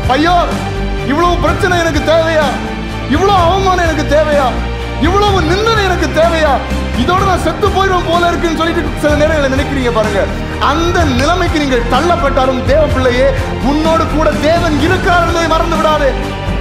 ஐயோ இவ்வளவு பிரச்சனை எனக்கு தேவையா இவ்வளவு அவமானம் எனக்கு தேவையா இவ்வளவு நிந்தனை எனக்கு தேவையா இதோட நான் செத்து போயிடும் போல இருக்குன்னு சொல்லிட்டு சில நேரங்களில் நினைக்கிறீங்க பாருங்க அந்த நிலைமைக்கு நீங்கள் தள்ளப்பட்டாலும் தேவ பிள்ளையே உன்னோடு கூட தேவன் இருக்கிறார் என்பதை மறந்து விடாதே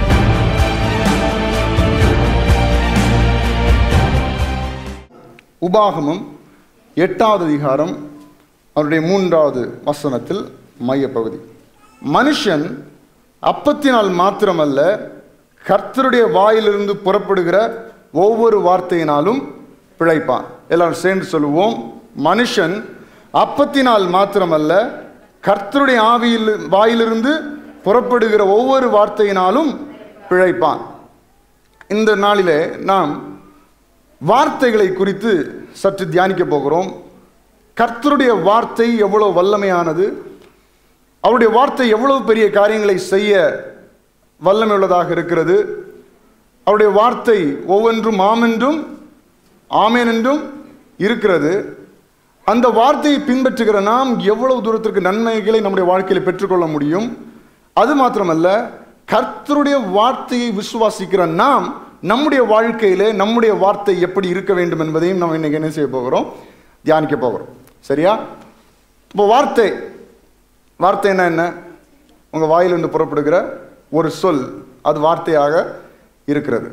உபாகமம் எட்டாவது அதிகாரம் அவருடைய மூன்றாவது வசனத்தில் மையப்பகுதி மனுஷன் அப்பத்தினால் மாத்திரமல்ல கர்த்தருடைய வாயிலிருந்து புறப்படுகிற ஒவ்வொரு வார்த்தையினாலும் பிழைப்பான் எல்லாரும் சேர்ந்து சொல்லுவோம் மனுஷன் அப்பத்தினால் மாத்திரமல்ல கர்த்தருடைய ஆவியில் வாயிலிருந்து புறப்படுகிற ஒவ்வொரு வார்த்தையினாலும் பிழைப்பான் இந்த நாளிலே நாம் வார்த்தைகளை குறித்து சற்று தியானிக்க போகிறோம் கர்த்தருடைய வார்த்தை எவ்வளவு வல்லமையானது அவருடைய வார்த்தை எவ்வளவு பெரிய காரியங்களை செய்ய வல்லமை உள்ளதாக இருக்கிறது அவருடைய வார்த்தை ஒவ்வொன்றும் ஆமென்றும் ஆமேன் என்றும் இருக்கிறது அந்த வார்த்தையை பின்பற்றுகிற நாம் எவ்வளவு தூரத்திற்கு நன்மைகளை நம்முடைய வாழ்க்கையில் பெற்றுக்கொள்ள முடியும் அது மாத்திரமல்ல கர்த்தருடைய வார்த்தையை விசுவாசிக்கிற நாம் நம்முடைய வாழ்க்கையிலே நம்முடைய வார்த்தை எப்படி இருக்க வேண்டும் என்பதையும் நம்ம இன்னைக்கு என்ன செய்ய போகிறோம் தியானிக்க போகிறோம் சரியா இப்போ வார்த்தை வார்த்தைன்னா என்ன உங்கள் வாயிலிருந்து புறப்படுகிற ஒரு சொல் அது வார்த்தையாக இருக்கிறது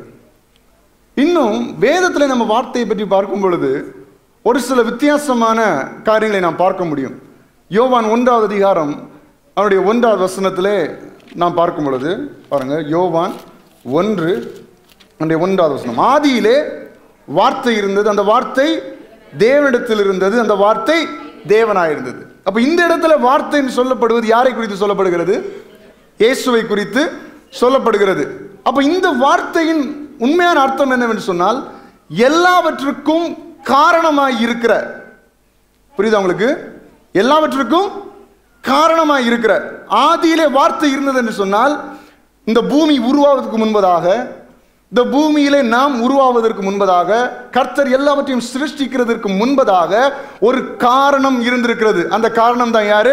இன்னும் வேதத்தில் நம்ம வார்த்தையை பற்றி பார்க்கும் பொழுது ஒரு சில வித்தியாசமான காரியங்களை நாம் பார்க்க முடியும் யோவான் ஒன்றாவது அதிகாரம் அவருடைய ஒன்றாவது வசனத்திலே நாம் பார்க்கும் பொழுது பாருங்க யோவான் ஒன்று அவருடைய ஒன்றாவது வசனம் ஆதியிலே வார்த்தை இருந்தது அந்த வார்த்தை தேவனிடத்தில் இருந்தது அந்த வார்த்தை தேவனாயிருந்தது அப்ப இந்த இடத்துல வார்த்தைன்னு சொல்லப்படுவது யாரை குறித்து சொல்லப்படுகிறது இயேசுவை குறித்து சொல்லப்படுகிறது அப்ப இந்த வார்த்தையின் உண்மையான அர்த்தம் என்னவென்று சொன்னால் எல்லாவற்றுக்கும் காரணமாய் இருக்கிற புரியுதா உங்களுக்கு எல்லாவற்றுக்கும் காரணமாய் இருக்கிற ஆதியிலே வார்த்தை இருந்தது என்று சொன்னால் இந்த பூமி உருவாவதற்கு முன்பதாக இந்த பூமியிலே நாம் உருவாவதற்கு முன்பதாக கர்த்தர் எல்லாவற்றையும் சிருஷ்டிக்கிறதற்கு முன்பதாக ஒரு காரணம் இருந்திருக்கிறது அந்த காரணம் தான் யாரு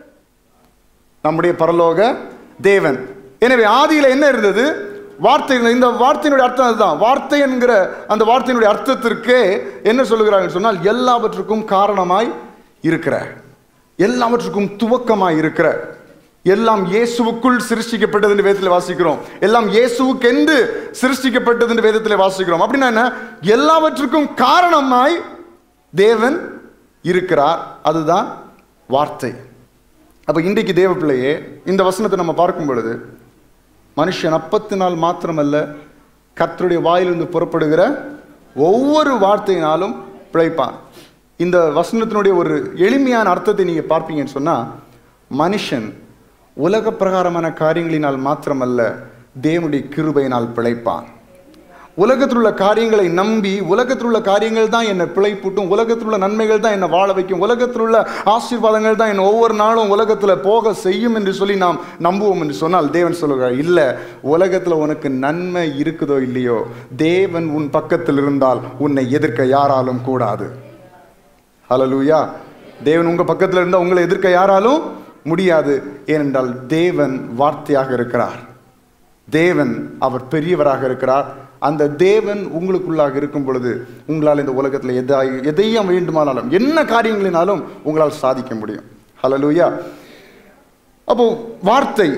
நம்முடைய பரலோக தேவன் எனவே ஆதியில என்ன இருந்தது வார்த்தை இருந்தது. இந்த வார்த்தையினுடைய அர்த்தம் அதுதான் வார்த்தை என்கிற அந்த வார்த்தையினுடைய அர்த்தத்திற்கே என்ன சொல்லுகிறார்கள் சொன்னால் எல்லாவற்றுக்கும் காரணமாய் இருக்கிற எல்லாவற்றுக்கும் துவக்கமாய் இருக்கிற எல்லாம் இயேசுவுக்குள் சிருஷ்டிக்கப்பட்டது என்று வேதத்தில் வாசிக்கிறோம் எல்லாம் இயேசுவுக்கென்று சிருஷ்டிக்கப்பட்டது என்று வேதத்தில் வாசிக்கிறோம் அப்படின்னா என்ன எல்லாவற்றுக்கும் காரணமாய் தேவன் இருக்கிறார் அதுதான் வார்த்தை அப்ப இன்றைக்கு தேவ பிள்ளையே இந்த வசனத்தை நம்ம பார்க்கும் பொழுது மனுஷன் அப்பத்தினால் மாத்திரமல்ல கர்த்தருடைய வாயிலிருந்து புறப்படுகிற ஒவ்வொரு வார்த்தையினாலும் பிழைப்பான் இந்த வசனத்தினுடைய ஒரு எளிமையான அர்த்தத்தை நீங்க பார்ப்பீங்கன்னு சொன்னா மனுஷன் உலக பிரகாரமான காரியங்களினால் மாத்திரமல்ல தேவனுடைய கிருபையினால் பிழைப்பான் உலகத்தில் உள்ள காரியங்களை நம்பி உலகத்தில் உள்ள காரியங்கள் தான் என்னை பிழைப்பூட்டும் உலகத்தில் உள்ள நன்மைகள் தான் என்னை வாழ வைக்கும் உலகத்தில் உள்ள ஆசீர்வாதங்கள் தான் என்னை ஒவ்வொரு நாளும் உலகத்தில் போக செய்யும் என்று சொல்லி நாம் நம்புவோம் என்று சொன்னால் தேவன் சொல்லுகிறார் இல்லை உலகத்தில் உனக்கு நன்மை இருக்குதோ இல்லையோ தேவன் உன் பக்கத்தில் இருந்தால் உன்னை எதிர்க்க யாராலும் கூடாது ஹalleluya தேவன் உங்க பக்கத்தில் இருந்தால் உங்களை எதிர்க்க யாராலும் முடியாது ஏனென்றால் தேவன் வார்த்தையாக இருக்கிறார் தேவன் அவர் பெரியவராக இருக்கிறார் அந்த தேவன் உங்களுக்குள்ளாக இருக்கும் பொழுது உங்களால் இந்த உலகத்தில் எதா எதையும் வேண்டுமானாலும் என்ன காரியங்களினாலும் உங்களால் சாதிக்க முடியும் ஹalleluya அப்போ வார்த்தை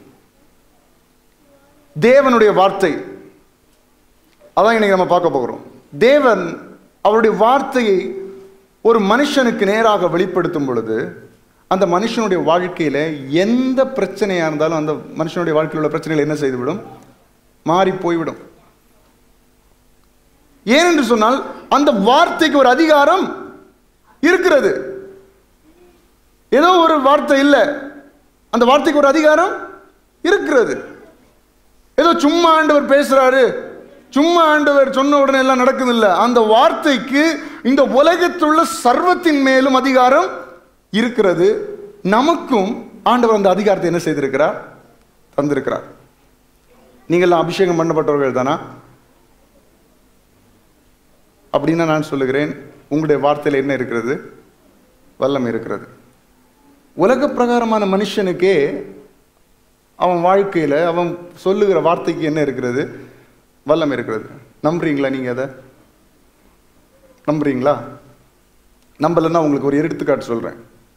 தேவனுடைய வார்த்தை அதான் இன்னைக்கு நம்ம பார்க்க போகிறோம் தேவன் அவருடைய வார்த்தையை ஒரு மனுஷனுக்கு நேராக வெளிப்படுத்தும் பொழுது அந்த மனுஷனுடைய வாழ்க்கையில எந்த பிரச்சனையா இருந்தாலும் அந்த மனுஷனுடைய வாழ்க்கையில் உள்ள பிரச்சனைகள் என்ன செய்துவிடும் மாறி போய்விடும் ஏனென்று சொன்னால் அந்த வார்த்தைக்கு ஒரு அதிகாரம் இருக்கிறது ஏதோ ஒரு வார்த்தை இல்லை அந்த வார்த்தைக்கு ஒரு அதிகாரம் இருக்கிறது ஏதோ சும்மா ஆண்டவர் பேசுறாரு சும்மா ஆண்டவர் சொன்ன உடனே எல்லாம் நடக்குது இல்ல அந்த வார்த்தைக்கு இந்த உலகத்துள்ள சர்வத்தின் மேலும் அதிகாரம் இருக்கிறது நமக்கும் ஆண்டவர் அந்த அதிகாரத்தை என்ன செய்திருக்கிறார் தந்திருக்கிறார் நீங்கள்லாம் அபிஷேகம் பண்ணப்பட்டவர்கள் தானா அப்படின்னா நான் சொல்லுகிறேன் உங்களுடைய வார்த்தையில் என்ன இருக்கிறது வல்லம் இருக்கிறது உலக பிரகாரமான மனுஷனுக்கே அவன் வாழ்க்கையில் அவன் சொல்லுகிற வார்த்தைக்கு என்ன இருக்கிறது வல்லம் இருக்கிறது நம்புறீங்களா நீங்கள் அதை நம்புறீங்களா நம்பலைன்னா உங்களுக்கு ஒரு எடுத்துக்காட்டு சொல்கிறேன்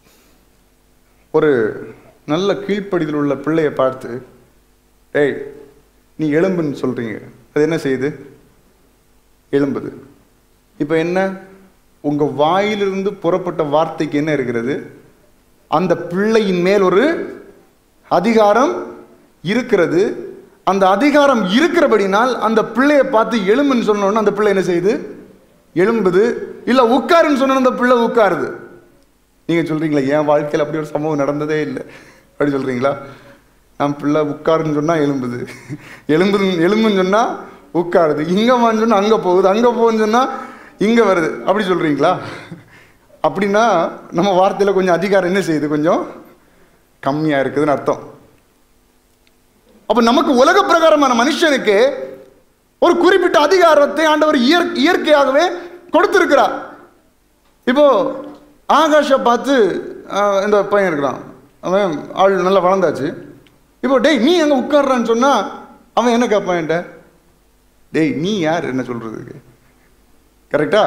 ஒரு நல்ல கீழ்ப்படிதல் உள்ள பிள்ளையை பார்த்து டேய் நீ எலும்புன்னு சொல்கிறீங்க அது என்ன செய்யுது எலும்புது இப்போ என்ன உங்கள் வாயிலிருந்து புறப்பட்ட வார்த்தைக்கு என்ன இருக்கிறது அந்த பிள்ளையின் மேல் ஒரு அதிகாரம் இருக்கிறது அந்த அதிகாரம் இருக்கிறபடினால் அந்த பிள்ளையை பார்த்து எலும்புன்னு சொன்னோன்னு அந்த பிள்ளை என்ன செய்யுது எலும்புது இல்லை உட்காருன்னு சொன்ன அந்த பிள்ளை உட்காருது நீங்கள் சொல்கிறீங்களா என் வாழ்க்கையில் அப்படி ஒரு சம்பவம் நடந்ததே இல்லை அப்படி சொல்கிறீங்களா நான் பிள்ளை உட்காருன்னு சொன்னால் எலும்புது எலும்பு எலும்புன்னு சொன்னால் உட்காருது இங்கே வான்னு சொன்னால் அங்கே போகுது அங்கே போகுன்னு சொன்னால் இங்கே வருது அப்படி சொல்கிறீங்களா அப்படின்னா நம்ம வார்த்தையில் கொஞ்சம் அதிகாரம் என்ன செய்யுது கொஞ்சம் கம்மியாக இருக்குதுன்னு அர்த்தம் அப்போ நமக்கு உலக பிரகாரமான மனுஷனுக்கு ஒரு குறிப்பிட்ட அதிகாரத்தை ஆண்டவர் இயற் இயற்கையாகவே கொடுத்திருக்கிறார் இப்போ ஆகாஷை பார்த்து ஆஹ், இந்த பையன் இருக்கிறான் அவன் ஆள் நல்லா வளர்ந்தாச்சு இப்போ டேய் நீ எங்கே உட்கார்றான்னு சொன்னால் அவன் என்ன கேட்பான் என்கிட்ட டேய் நீ யார் என்ன சொல்கிறதுக்கு கரெக்டா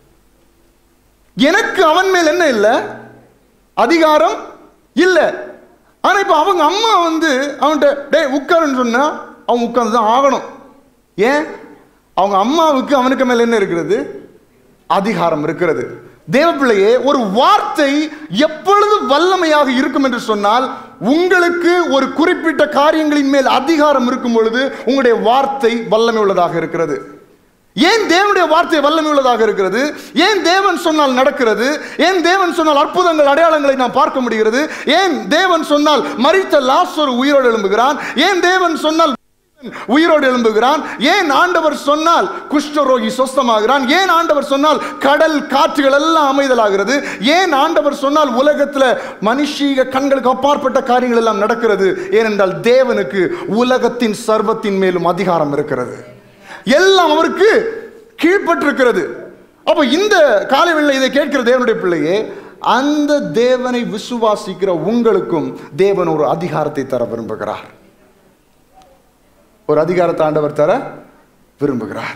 எனக்கு அவன் மேல் என்ன இல்லை அதிகாரம் இல்லை ஆனால் இப்போ அவங்க அம்மா வந்து அவன்கிட்ட டேய் உட்காருன்னு சொன்னா அவன் உட்கார்ந்து தான் ஆகணும் ஏன் அவங்க அம்மாவுக்கு அவனுக்கு மேல என்ன இருக்கிறது அதிகாரம் இருக்கிறது தேவப்பிள்ளையே ஒரு வார்த்தை எப்பொழுது வல்லமையாக இருக்கும் என்று சொன்னால் உங்களுக்கு ஒரு குறிப்பிட்ட காரியங்களின் மேல் அதிகாரம் இருக்கும் பொழுது உங்களுடைய வார்த்தை வல்லமை உள்ளதாக இருக்கிறது ஏன் தேவனுடைய வார்த்தை வல்லமை உள்ளதாக இருக்கிறது ஏன் தேவன் சொன்னால் நடக்கிறது ஏன் தேவன் சொன்னால் அற்புதங்கள் அடையாளங்களை நாம் பார்க்க முடிகிறது ஏன் தேவன் சொன்னால் மரித்த லாசர் உயிரோடு எழும்புகிறான் ஏன் தேவன் சொன்னால் உயிரோடு எழும்புகிறான் ஏன் ஆண்டவர் சொன்னால் குஷ்டரோகி சொஸ்தமாகிறான் ஏன் ஆண்டவர் சொன்னால் கடல் காற்றுகள் எல்லாம் அமைதலாகிறது ஏன் ஆண்டவர் சொன்னால் உலகத்துல மனுஷீக கண்களுக்கு அப்பாற்பட்ட காரியங்கள் எல்லாம் நடக்கிறது ஏனென்றால் தேவனுக்கு உலகத்தின் சர்வத்தின் மேலும் அதிகாரம் இருக்கிறது எல்லாம் அவருக்கு கீழ்ப்பட்டிருக்கிறது அப்போ இந்த காலவெளியில் இதை கேட்கிற தேவனுடைய பிள்ளையே அந்த தேவனை விசுவாசிக்கிற உங்களுக்கும் தேவன் ஒரு அதிகாரத்தை தர விரும்புகிறார் ஒரு அதிகாரத்தை ஆண்டவர் தர விரும்புகிறார்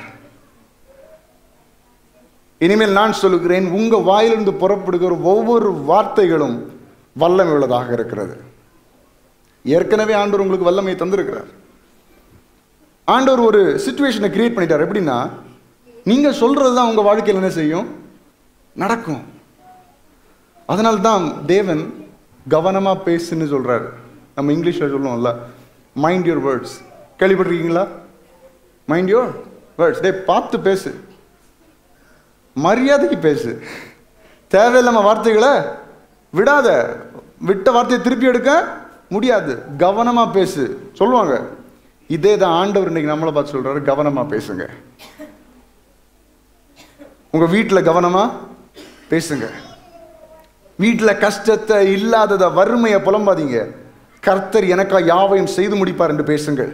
இனிமேல் நான் சொல்லுகிறேன் உங்க வாயிலிருந்து புறப்படுகிற ஒவ்வொரு வார்த்தைகளும் வல்லமை உள்ளதாக இருக்கிறது ஏற்கனவே ஆண்டவர் உங்களுக்கு வல்லமையை தந்திருக்கிறார் ஆண்டவர் ஒரு சுச்சுவேஷனை கிரியேட் பண்ணிட்டார் எப்படின்னா நீங்க சொல்றது தான் உங்க வாழ்க்கையில் என்ன செய்யும் நடக்கும் அதனால தான் தேவன் கவனமா பேசுன்னு சொல்றாரு நம்ம இங்கிலீஷ்ல சொல்லுவோம்ல மைண்ட் யுவர் வேர்ட்ஸ் கேள்விப்பட்டிருக்கீங்களா மைண்ட் யுவர் வேர்ட்ஸ் டே பார்த்து பேசு மரியாதைக்கு பேசு தேவையில்லாம வார்த்தைகளை விடாத விட்ட வார்த்தையை திருப்பி எடுக்க முடியாது கவனமா பேசு சொல்லுவாங்க இதே தான் ஆண்டவர் இன்னைக்கு நம்மளை பார்த்து சொல்றாரு கவனமா பேசுங்க உங்க வீட்டில் கவனமா பேசுங்க வீட்டில் கஷ்டத்தை இல்லாததை வறுமையை புலம்பாதீங்க கர்த்தர் எனக்கா யாவையும் செய்து முடிப்பார் என்று பேசுங்கள்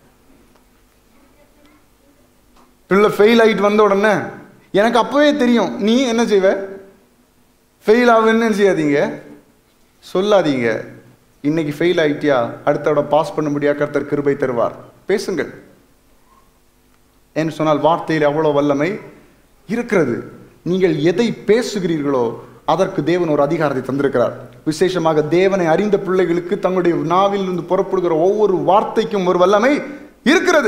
பிள்ளை ஃபெயில் ஆகிட்டு வந்த உடனே எனக்கு அப்பவே தெரியும் நீ என்ன செய்வ ஃபெயில் ஆகுன்னு செய்யாதீங்க சொல்லாதீங்க இன்னைக்கு ஃபெயில் ஆயிட்டியா அடுத்தோட பாஸ் பண்ண முடியா கர்த்தர் கிருபை தருவார் பேசுங்கள் என்று சொன்னால் வார்த்தையில் அவ்வளோ வல்லமை இருக்கிறது நீங்கள் எதை பேசுகிறீர்களோ அதற்கு தேவன் ஒரு அதிகாரத்தை தந்திருக்கிறார் விசேஷமாக தேவனை அறிந்த பிள்ளைகளுக்கு தங்களுடைய நாவில் இருந்து புறப்படுகிற ஒவ்வொரு வார்த்தைக்கும் ஒரு வல்லமை இருக்கிறது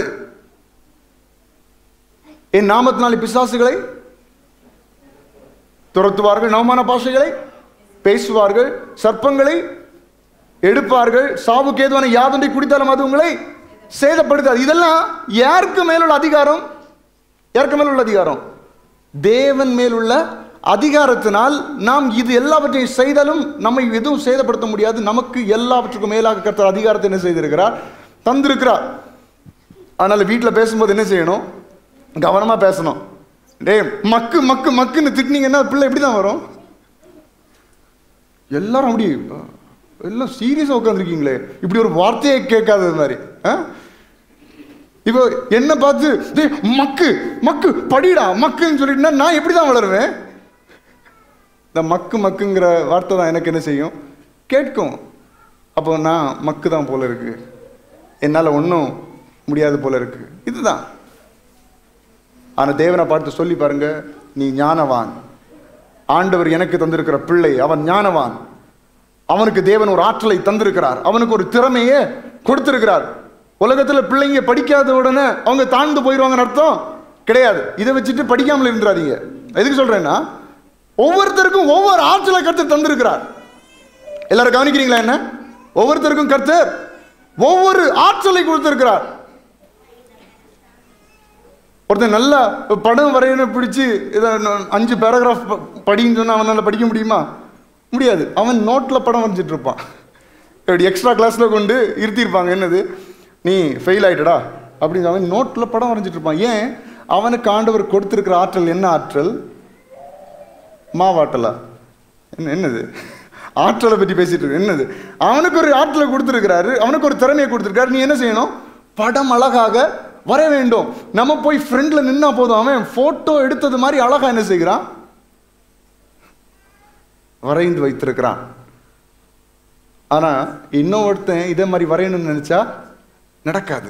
என் நாமத்தினாலே பிசாசுகளை துரத்துவார்கள் நவமான பாஷைகளை பேசுவார்கள் சர்ப்பங்களை எடுப்பார்கள் சாவுக்கு ஏதுவான யாதொன்றை குடித்தாலும் அது உங்களை சேதப்படுத்தாது இதெல்லாம் யாருக்கு மேலுள்ள அதிகாரம் யாருக்கு மேலுள்ள அதிகாரம் தேவன் மேலுள்ள அதிகாரத்தினால் நாம் இது எல்லாவற்றையும் செய்தாலும் நம்மை எதுவும் சேதப்படுத்த முடியாது நமக்கு எல்லாவற்றுக்கும் மேலாக கர்த்தர் அதிகாரத்தை என்ன செய்திருக்கிறார் தந்திருக்கிறார் அதனால வீட்டில் பேசும்போது என்ன செய்யணும் கவனமா பேசணும் டேய் மக்கு மக்கு மக்குன்னு திட்டினீங்கன்னா பிள்ளை எப்படி தான் வரும் எல்லாரும் அப்படி எல்லாம் சீரியஸாக உட்காந்துருக்கீங்களே இப்படி ஒரு வார்த்தையை கேட்காதது மாதிரி ஆ இப்போ என்ன பார்த்து டேய் மக்கு மக்கு படிடா மக்குன்னு சொல்லிட்டுனா நான் எப்படி தான் வளருவேன் இந்த மக்கு மக்குங்கிற வார்த்தை தான் எனக்கு என்ன செய்யும் கேட்கும் அப்போ நான் மக்கு தான் போல இருக்கு என்னால் ஒன்றும் முடியாது போல இருக்கு இதுதான் ஆனால் தேவனை பார்த்து சொல்லி பாருங்க நீ ஞானவான் ஆண்டவர் எனக்கு தந்திருக்கிற பிள்ளை அவன் ஞானவான் அவனுக்கு தேவன் ஒரு ஆற்றலை தந்திருக்கிறார் அவனுக்கு ஒரு திறமையே கொடுத்திருக்கிறார் உலகத்துல பிள்ளைங்க படிக்காத உடனே அவங்க தாழ்ந்து போயிடுவாங்கன்னு அர்த்தம் கிடையாது இதை வச்சுட்டு படிக்காமல் இருந்துடாதீங்க எதுக்கு சொல்றேன்னா ஒவ்வொருத்தருக்கும் ஒவ்வொரு ஆற்றலை கருத்து தந்திருக்கிறார் எல்லாரும் கவனிக்கிறீங்களா என்ன ஒவ்வொருத்தருக்கும் கர்த்தர் ஒவ்வொரு ஆற்றலை கொடுத்திருக்கிறார் ஒருத்தன் நல்லா படம் வரையணும் பிடிச்சு இதை ந- அஞ்சு பேராகிராஃப் படின்னு சொன்னா அவனால் படிக்க முடியுமா முடியாது அவன் நோட்டில் படம் வரைஞ்சிட்டு இருப்பான் இப்படி எக்ஸ்ட்ரா கிளாஸில் கொண்டு இருத்திருப்பாங்க என்னது நீ ஃபெயில் ஆயிட்டடா அப்படின்னு அவன் நோட்டில் படம் வரைஞ்சிட்டு இருப்பான் ஏன் அவனுக்கு ஆண்டவர் கொடுத்திருக்கிற ஆற்றல் என்ன ஆற்றல் மாவாட்டலா என்ன என்னது ஆற்றலை பற்றி பேசிட்டு இருக்கு என்னது அவனுக்கு ஒரு ஆற்றலை கொடுத்துருக்கிறாரு அவனுக்கு ஒரு திறமையை கொடுத்துருக்காரு நீ என்ன செய்யணும் படம் அழகாக வர வேண்டும் நம்ம போய் ஃப்ரெண்ட்ல நின்னா போதும் அவன் போட்டோ எடுத்தது மாதிரி அழகா என்ன செய்கிறான் வரைந்து வைத்திருக்கிறான் ஆனா இன்னொருத்தன் இதே மாதிரி வரையணும்னு நினைச்சா நடக்காது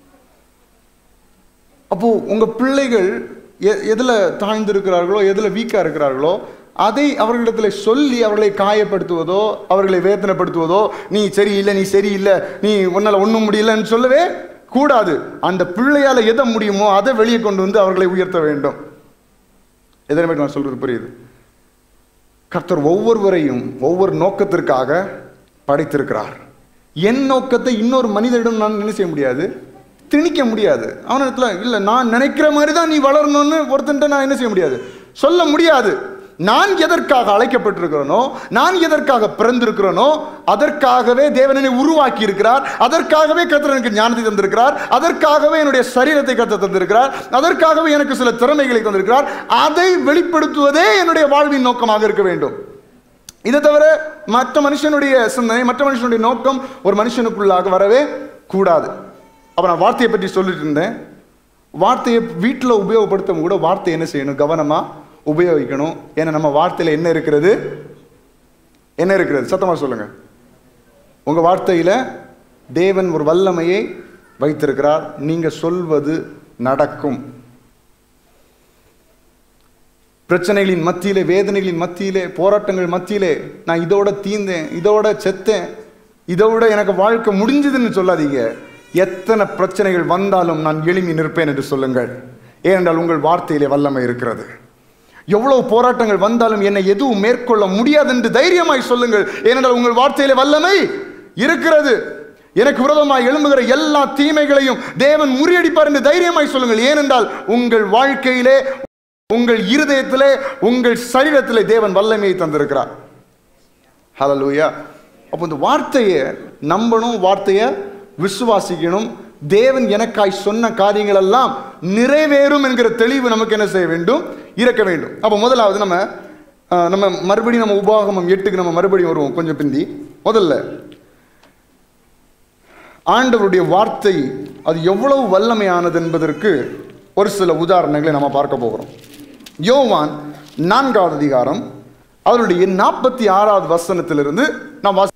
அப்போ உங்க பிள்ளைகள் எ- எதுல தாழ்ந்திருக்கிறார்களோ எதுல வீக்கா இருக்கிறார்களோ அதை அவர்களிடத்தில் சொல்லி அவர்களை காயப்படுத்துவதோ அவர்களை வேதனைப்படுத்துவதோ நீ சரியில்லை நீ சரியில்லை நீ உன்னால ஒண்ணும் முடியலன்னு சொல்லவே கூடாது அந்த பிள்ளையால எதை முடியுமோ அதை வெளியே கொண்டு வந்து அவர்களை உயர்த்த வேண்டும் எதனை நான் சொல்றது புரியுது கர்த்தர் ஒவ்வொருவரையும் ஒவ்வொரு நோக்கத்திற்காக படைத்திருக்கிறார் என் நோக்கத்தை இன்னொரு மனிதனிடம் நான் என்ன செய்ய முடியாது திணிக்க முடியாது அவனிடத்துல இல்லை நான் நினைக்கிற மாதிரி தான் நீ வளரணும்னு ஒருத்தன்ட்ட நான் என்ன செய்ய முடியாது சொல்ல முடியாது நான் எதற்காக அழைக்கப்பட்டிருக்கிறேனோ நான் எதற்காக பிறந்திருக்கிறேனோ அதற்காகவே தேவனனை உருவாக்கி இருக்கிறார் அதற்காகவே கர்த்தர் எனக்கு ஞானத்தை தந்திருக்கிறார் அதற்காகவே என்னுடைய சரீரத்தை கர்த்தர் தந்திருக்கிறார் அதற்காகவே எனக்கு சில திறமைகளை தந்திருக்கிறார் அதை வெளிப்படுத்துவதே என்னுடைய வாழ்வின் நோக்கமாக இருக்க வேண்டும் இதை தவிர மற்ற மனுஷனுடைய சிந்தனை மற்ற மனுஷனுடைய நோக்கம் ஒரு மனுஷனுக்குள்ளாக வரவே கூடாது அப்ப நான் வார்த்தையை பற்றி சொல்லிட்டு இருந்தேன் வார்த்தையை வீட்டில் உபயோகப்படுத்தும் கூட வார்த்தை என்ன செய்யணும் கவனமா உபயோகிக்கணும் ஏன்னா நம்ம வார்த்தையில என்ன இருக்கிறது என்ன இருக்கிறது சத்தமா சொல்லுங்க உங்க வார்த்தையில தேவன் ஒரு வல்லமையை வைத்திருக்கிறார் நீங்க சொல்வது நடக்கும் பிரச்சனைகளின் மத்தியிலே வேதனைகளின் மத்தியிலே போராட்டங்கள் மத்தியிலே நான் இதோட தீந்தேன் இதோட செத்தேன் இதோட எனக்கு வாழ்க்கை முடிஞ்சதுன்னு சொல்லாதீங்க எத்தனை பிரச்சனைகள் வந்தாலும் நான் எழுமி நிற்பேன் என்று சொல்லுங்கள் ஏனென்றால் உங்கள் வார்த்தையிலே வல்லமை இருக்கிறது எவ்வளவு போராட்டங்கள் வந்தாலும் என்னை எதுவும் மேற்கொள்ள முடியாது என்று தைரியமாய் சொல்லுங்கள் ஏனென்றால் உங்கள் வார்த்தையிலே வல்லமை இருக்கிறது எனக்கு விரோதமாய் எழும்புகிற எல்லா தீமைகளையும் தேவன் முறியடிப்பார் என்று தைரியமாய் சொல்லுங்கள் ஏனென்றால் உங்கள் வாழ்க்கையிலே உங்கள் இருதயத்திலே உங்கள் சரீரத்திலே தேவன் வல்லமையை தந்திருக்கிறார் ஹalleluya அப்போ இந்த வார்த்தையை நம்பணும் வார்த்தையை விசுவாசிக்கணும் தேவன் எனக்காய் சொன்ன காரியங்கள் எல்லாம் நிறைவேறும் என்கிற தெளிவு நமக்கு என்ன செய்ய வேண்டும் இருக்க வேண்டும் அப்போ முதலாவது நம்ம அஹ், நம்ம மறுபடியும் நம்ம உபாகமம் எட்டுக்கு நம்ம மறுபடியும் வருவோம் கொஞ்சம் பிந்தி முதல்ல ஆண்டவருடைய வார்த்தை அது எவ்வளவு வல்லமையானது என்பதற்கு ஒரு சில உதாரணங்களை நம்ம பார்க்க போகிறோம் யோவான் நான்காவது அதிகாரம் அவருடைய நாற்பத்தி ஆறாவது வசனத்திலிருந்து நாம் வாசி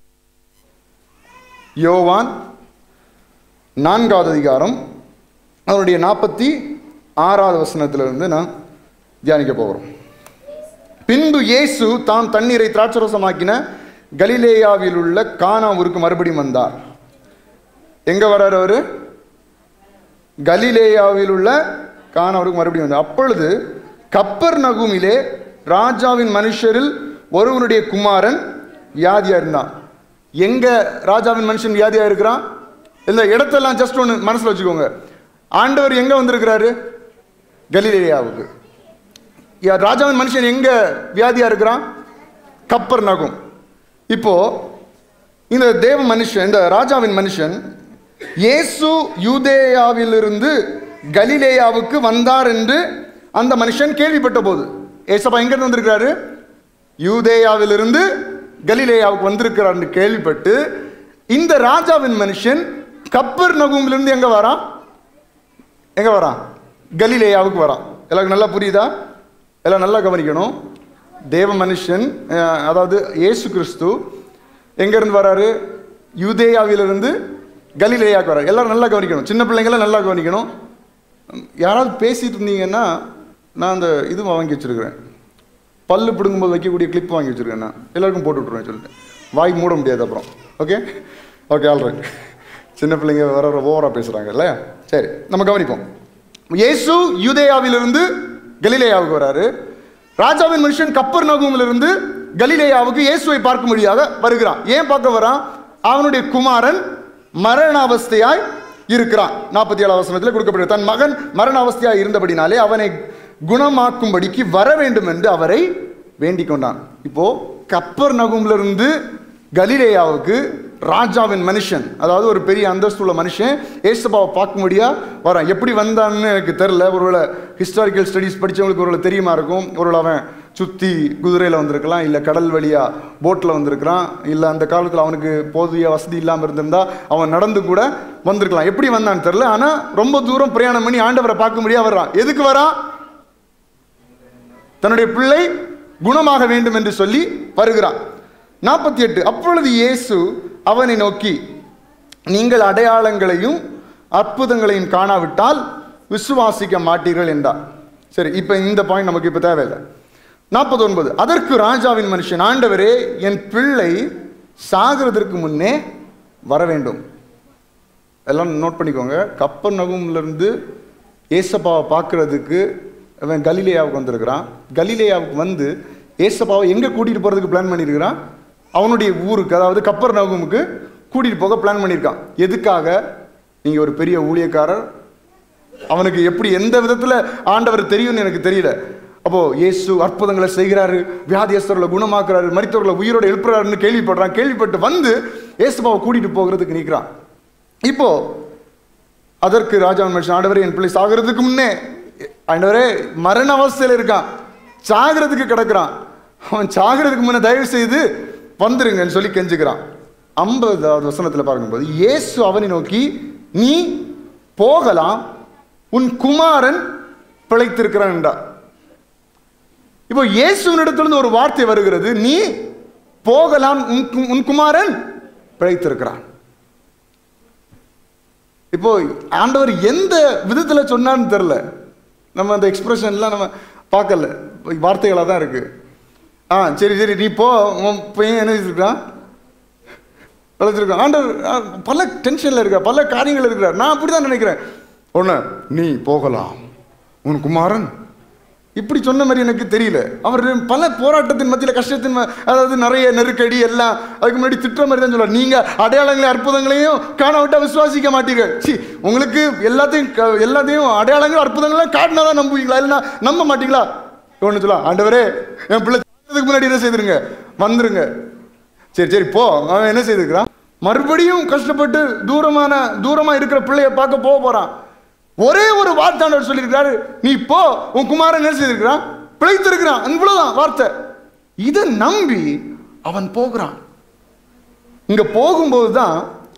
யோவான் நான்காவது அதிகாரம் அவருடைய நாற்பத்தி ஆறாவது வசனத்திலிருந்து நான் தியானிக்க போகிறோம் பின்பு இயேசு தாம் தண்ணீரை திராட்சரசமாக்கின கலிலேயாவில் உள்ள கானா ஊருக்கு மறுபடியும் வந்தார் எங்க வர்றாரு அவரு கலிலேயாவில் உள்ள கானாவருக்கு மறுபடியும் வந்தார் அப்பொழுது கப்பர் நகுமிலே ராஜாவின் மனுஷரில் ஒருவனுடைய குமாரன் வியாதியா இருந்தான் எங்க ராஜாவின் மனுஷன் வியாதியா இருக்கிறான் இந்த இடத்தெல்லாம் ஜஸ்ட் ஒன்று மனசுல வச்சுக்கோங்க ஆண்டவர் எங்க வந்திருக்கிறாரு கலிலேயாவுக்கு யா- ராஜாவின் மனுஷன் எங்க வியாதியா இருக்கிறான் கப்பர் நகும் இப்போ இந்த தேவ மனுஷன் இந்த ராஜாவின் மனுஷன் இயேசு யூதேயாவிலிருந்து கலிலேயாவுக்கு வந்தார் என்று அந்த மனுஷன் கேள்விப்பட்ட போது ஏசப்பா எங்க இருந்து வந்திருக்கிறாரு யூதேயாவிலிருந்து கலிலேயாவுக்கு வந்திருக்கிறார்னு கேள்விப்பட்டு இந்த ராஜாவின் மனுஷன் கப்பர் நகுமிலிருந்து எங்க வரான் எங்க வரான் கலிலேயாவுக்கு வரான் எல்லாருக்கும் நல்லா புரியுதா எல்லாம் நல்லா கவனிக்கணும் தேவ மனுஷன் அஹ், அதாவது இயேசு கிறிஸ்து எங்க இருந்து வராரு யூதேயாவிலிருந்து கலிலேயாவுக்கு வரார் எல்லாரும் நல்லா கவனிக்கணும் சின்ன பிள்ளைங்களாம் நல்லா கவனிக்கணும் யாராவது பேசிட்டு இருந்தீங்கன்னா நான் அந்த இது வாங்கி வச்சிருக்கிறேன் பல்லு பிடுங்கும்போது வைக்கக்கூடிய கிளிப் வாங்கி வச்சிருக்கேன் நான் எல்லாருக்கும் போட்டு விட்ருவேன் சொல்லிட்டு வாய் மூட முடியாது அப்புறம் ஓகே ஓகே ஆல்ரைட் சின்ன பிள்ளைங்க வர வர ஓவராக பேசுகிறாங்கல்ல சரி நம்ம கவனிப்போம் இயேசு யூதேயாவிலிருந்து கலிலேயாவுக்கு வராரு ராஜாவின் மனுஷன் கப்பர் நகுமிலிருந்து கலிலேயாவுக்கு இயேசுவை பார்க்கும்படியாக வருகிறான் ஏன் பார்க்க வரான் அவனுடைய குமாரன் மரணாவஸ்தையாய் இருக்கிறான் நாற்பத்தி ஏழாம் வசனத்தில் கொடுக்கப்பட்ட தன் மகன் மரணாவஸ்தையாய் இருந்தபடினாலே அவனை குணமாக்கும்படிக்கு வர வேண்டும் என்று அவரை வேண்டிக் கொண்டான் இப்போ கப்பர் நகுமிலிருந்து கலிலேயாவுக்கு ராஜாவின் மனுஷன் அதாவது ஒரு பெரிய அந்தஸ்துள்ள மனுஷன் ஏசப்பாவை பார்க்கும்படியா வரான் எப்படி வந்தான்னு எனக்கு தெரில ஒருவேளை ஹிஸ்டாரிக்கல் ஸ்டடீஸ் படித்தவங்களுக்கு ஒருவேளை தெரியுமா இருக்கும் ஒருவேளை அவன் சுற்றி குதிரையில் வந்திருக்கலாம் இல்லை கடல் வழியாக போட்டில் வந்திருக்கிறான் இல்லை அந்த காலத்தில் அவனுக்கு போதிய வசதி இல்லாமல் இருந்திருந்தா அவன் நடந்து கூட வந்திருக்கலாம் எப்படி வந்தான்னு தெரில ஆனால் ரொம்ப தூரம் பிரயாணம் பண்ணி ஆண்டவரை பார்க்கும்படியா வர்றான் எதுக்கு வரான் தன்னுடைய பிள்ளை குணமாக வேண்டும் என்று சொல்லி வருகிறான் நாற்பத்தி எட்டு அப்பொழுது இயேசு அவனை நோக்கி நீங்கள் அடையாளங்களையும் அற்புதங்களையும் காணாவிட்டால் விசுவாசிக்க மாட்டீர்கள் என்றார் சரி இப்போ இந்த பாயிண்ட் நமக்கு இப்போ தேவையில்லை நாற்பத்தி ஒன்பது அதற்கு ராஜாவின் மனுஷன் ஆண்டவரே என் பிள்ளை சாகிறதற்கு முன்னே வர வேண்டும் எல்லாம் நோட் பண்ணிக்கோங்க கப்பர் நகும்லேருந்து ஏசப்பாவை பார்க்கறதுக்கு அவன் கலிலேயாவுக்கு வந்திருக்கிறான் கலிலேயாவுக்கு வந்து ஏசப்பாவை எங்கே கூட்டிகிட்டு போகிறதுக்கு பிளான் பண்ணியிருக்கிறான் அவனுடைய ஊருக்கு அதாவது கப்பர் நகுமுக்கு கூட்டிகிட்டு போக பிளான் பண்ணியிருக்கான் எதுக்காக நீங்கள் ஒரு பெரிய ஊழியக்காரர் அவனுக்கு எப்படி எந்த விதத்தில் ஆண்டவர் தெரியும்னு எனக்கு தெரியல அப்போ இயேசு அற்புதங்களை செய்கிறாரு வியாதியஸ்தர்களை குணமாக்குறாரு மரித்தவர்களை உயிரோட எழுப்புறாருன்னு கேள்விப்படுறான் கேள்விப்பட்டு வந்து ஏசுபாவை கூட்டிட்டு போகிறதுக்கு நிற்கிறான் இப்போ அதற்கு ராஜாவின் மனுஷன் ஆண்டவரே என் பிள்ளை சாகிறதுக்கு முன்னே ஆண்டவரே மரண அவஸ்தையில் இருக்கான் சாகிறதுக்கு கிடக்குறான் அவன் சாகிறதுக்கு முன்னே தயவு செய்து வந்துருங்கன்னு சொல்லி கெஞ்சுக்கிறான் ஐம்பதாவது வசனத்தில் பார்க்கும்போது இயேசு அவனை நோக்கி நீ போகலாம் உன் குமாரன் பிழைத்திருக்கிறான் என்றார் இப்போ இயேசுவினிடத்திலிருந்து ஒரு வார்த்தை வருகிறது நீ போகலாம் உன் கு- உன் குமாரன் பிழைத்திருக்கிறான் இப்போ ஆண்டவர் எந்த விதத்தில் சொன்னான்னு தெரில நம்ம அந்த எக்ஸ்பிரஷன்லாம் நம்ம பார்க்கல வார்த்தைகளாக தான் இருக்கு ஆ சரி சரி நீ போ உன் பையன் என்ன செஞ்சிருக்கான் வளர்த்துருக்கான் ஆண்டவர் ஆ, பல டென்ஷனில் இருக்கிறார் பல காரியங்கள் இருக்கிறார் நான் அப்படி தான் நினைக்கிறேன் ஒன்று நீ போகலாம் உன் குமாரன் இப்படி சொன்ன மாதிரி எனக்கு தெரியல அவர் பல போராட்டத்தின் மத்தியில் கஷ்டத்தின் ம- அதாவது நிறைய நெருக்கடி எல்லாம் அதுக்கு முன்னாடி திட்டுற மாதிரி தான் சொல்லுவார் நீங்க அடையாளங்களையும் அற்புதங்களையும் காண விட்டா விசுவாசிக்க மாட்டீர்கள் சி உங்களுக்கு எல்லாத்தையும் க- எல்லாத்தையும் அடையாளங்களும் அற்புதங்களையும் காட்டினா தான் நம்புவீங்களா இல்லைன்னா நம்ப மாட்டீங்களா ஒன்று சொல்ல ஆண்டவரே என் பிள்ளை சாகிறதுக்கு முன்னாடி என்ன செய்திருங்க வந்துருங்க சரி சரி போ அவன் என்ன செய்திருக்கிறான் மறுபடியும் கஷ்டப்பட்டு தூரமான தூரமா இருக்கிற பிள்ளைய பார்க்க போக போறான் ஒரே ஒரு வார்த்தை ஆண்டவர் சொல்லியிருக்கிறாரு நீ போ உன் குமாரன் என்ன செய்திருக்கிறான் பிழைத்திருக்கிறான் இவ்வளவுதான் வார்த்தை இதை நம்பி அவன் போகிறான் இங்க போகும்போது தான்